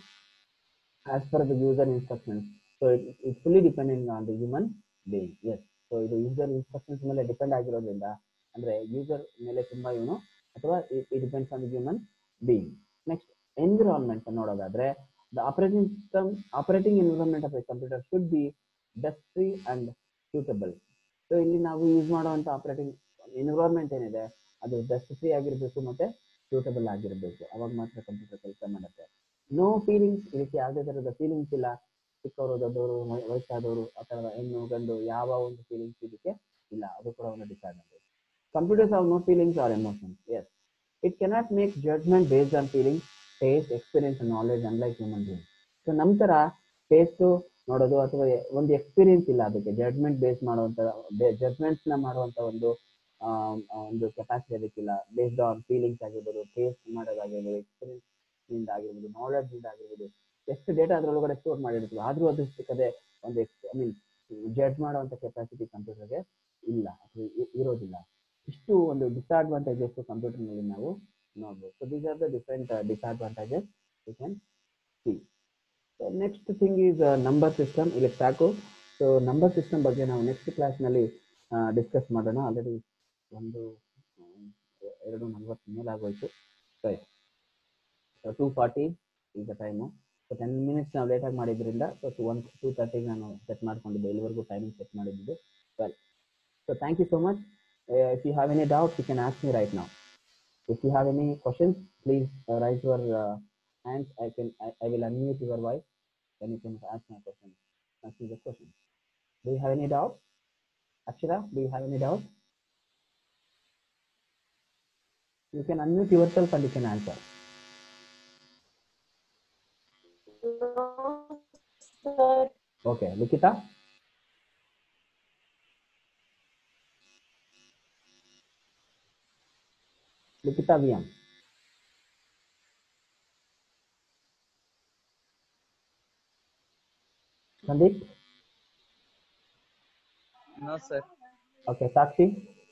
as per the user instructions so it fully depending on the human beings so ಇದು ಯೂಸರ್ ಇನ್ಸ್ಟ್ರಕ್ಷನ್ಸ್ ಮೇಲೆ ಡಿಪೆಂಡ್ ಆಗಿರೋದ್ರಿಂದ ಅಂದ್ರೆ ಯೂಸರ್ ಮೇಲೆ ತುಂಬಾ ಇವನು ಅಥವಾ it depends on the human being next environment ನೋಡೋದಾದ್ರೆ the operating system operating environment of a computer should be dust free and suitable so ಇಲ್ಲಿ ನಾವು ಯೂಸ್ ಮಾಡುವಂತ ಆಪರೇಟಿಂಗ್ ಎನ್ವಿರಾನ್ಮೆಂಟ್ ಏನಿದೆ ಅದು ಡಸ್ಟ್ ಫ್ರೀ ಆಗಿರಬೇಕು ಮತ್ತೆ ಸೂಟಬಲ್ ಆಗಿರಬೇಕು ಅವಾಗ ಮಾತ್ರ ಕಂಪ್ಯೂಟರ್ ಕೆಲಸ ಮಾಡುತ್ತೆ ನೋ ಫೀಲಿಂಗ್ಸ್ ಇದಕ್ಕೆ ಯಾವುದೇ ತರದ ಫೀಲಿಂಗ್ಸ್ ಇಲ್ಲ ಚಿಕ್ಕವರು ದೊಡ್ಡವರು ವಯ- ವಯಸ್ಸಾದವರು ಆ ಥರದ ಹೆಣ್ಣು ಗಂಡು ಯಾವ ಒಂದು ಫೀಲಿಂಗ್ಸ್ ಇದಕ್ಕೆ ಇಲ್ಲ ಅದು ಕೂಡ ಒಂದು disadvantage computers have no feelings or emotions ಎಸ್ it cannot make judgment based on feelings taste experience and knowledge unlike human being so ನಮ್ಮ ಥರ ಟೇಸ್ಟು ನೋಡೋದು ಅಥವಾ ಒಂದು ಎಕ್ಸ್ಪೀರಿಯನ್ಸ್ ಇಲ್ಲ ಅದಕ್ಕೆ ಜಡ್ಜ್ಮೆಂಟ್ ಬೇಸ್ ಮಾಡುವಂತ ಜಡ್ಜ್ಮೆಂಟ್ಸ್ ನ ಮಾಡುವಂತ ಒಂದು ಆಮ್, ಆ, ಒಂದು ಕೆಪಾಸಿಟಿ ಅದಕ್ಕಿಲ್ಲ ಬೇಸ್ಡ್ ಆನ್ ಫೀಲಿಂಗ್ಸ್ ಆಗಿರ್ಬೋದು ಟೇಸ್ಟ್ ಮಾಡೋದಾಗಿರ್ಬೋದು ಎಕ್ಸ್ಪೀರಿಯನ್ಸ್ ಇಂದ ಆಗಿರ್ಬೋದು ನಾಲೆಡ್ಜ್ ಇಂದ ಆಗಿರ್ಬೋದು ಎಷ್ಟು ಡೇಟಾ ಅದ್ರೊಳಗಡೆ ಸ್ಟೋರ್ ಮಾಡಿರ್ತೀವಿ ಆದ್ರೂ ಅದಕ್ಕೆ ಕಡೆ ಒಂದು ಐ ಮೀನ್ ಜಡ್ಜ್ ಮಾಡುವಂತ ಕೆಪಾಸಿಟಿ ಕಂಪ್ಯೂಟರ್ಗೆ ಇಲ್ಲ ಅಥವಾ ಇ- ಇರೋದಿಲ್ಲ ಇಷ್ಟು ಒಂದು ಡಿಸ್ಅಡ್ವಾಂಟೇಜಸ್ ಕಂಪ್ಯೂಟರ್ನಲ್ಲಿ ನಾವು ನೋಡ್ಬೋದು so these are the different disadvantages you can see so next thing is number system ಇಲ್ಲಿ ಸಾಕು ಸೊ ನಂಬರ್ ಸಿಸ್ಟಮ್ ಬಗ್ಗೆ ನಾವು ನೆಕ್ಸ್ಟ್ ಕ್ಲಾಸ್ನಲ್ಲಿ ಡಿಸ್ಕಸ್ ಮಾಡೋಣ ಆಲ್ರೆಡಿ ಒಂದು ಆ, ಎರಡು ನಲ್ವತ್ತು ಮೇಲಾಗೋಯ್ತು ರೈಟ್ ಟೂ ಫಾರ್ಟಿ ಈಗ ಟೈಮು ಸೊ ಟೆನ್ ಮಿನಿಟ್ಸ್ ನಾವು ಲೇಟಾಗಿ ಮಾಡಿದ್ರಿಂದ ಸೊ ಒನ್ ಟೂ ತರ್ಟಿಗೆ ನಾನು ಸೆಟ್ ಮಾಡ್ಕೊಂಡಿದ್ದೆ ಇಲ್ಲಿವರೆಗೂ ಟೈಮಿಂಗ್ ಸೆಟ್ ಮಾಡಿದ್ದು well so thank you so much if you have any doubt you can ask me right ನಾವು if you have any questions please write your hands I can I, I will unmute your voice then you can ask my question ask me the question do you have any doubt Akshara do you have any doubt you can unmute yourself and you can answer No, sir. okay Likita Likita VM Sandeep No, sir. okay Sakshi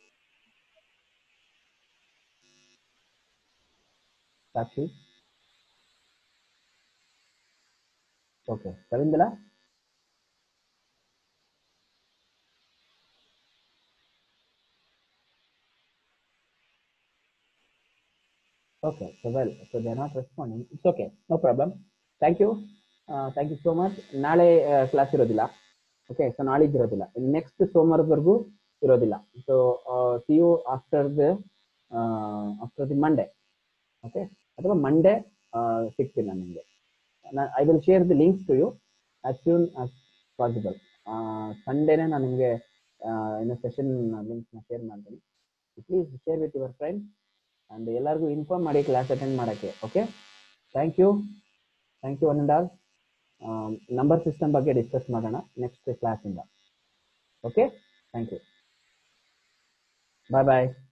Sakshi okay Ravindra Okay, so well, so they're not responding. It's okay, no problem. Thank you. Uh, thank you so much. ನಾಳೆ class ಇರೋದಿಲ್ಲ okay so ನಾಳಿದ್ದು ಇರೋದಿಲ್ಲ next ಸೋಮವಾರದವರೆಗೂ ಇರೋದಿಲ್ಲ so see you after the after the Monday okay ಅಥವಾ Monday ಸಿಗ್ತೀನಿ ನಾನು ನಿಮಗೆ I will share the links to you as soon as possible ಸಂಡೇನೆ ನಾನು ನಿಮಗೆ ಇನ್ನು ಸೆಷನ್ ಲಿಂಕ್ಸ್ನ ಶೇರ್ ಮಾಡ್ತೀನಿ please share with your friends and ಎಲ್ಲರಿಗೂ ಇನ್ಫಾರ್ಮ್ ಮಾಡಿ ಕ್ಲಾಸ್ ಅಟೆಂಡ್ ಮಾಡೋಕ್ಕೆ okay thank you thank you one and all number system ಬಗ್ಗೆ ಡಿಸ್ಕಸ್ ಮಾಡೋಣ ನೆಕ್ಸ್ಟ್ ಕ್ಲಾಸಿಂದ okay thank you bye bye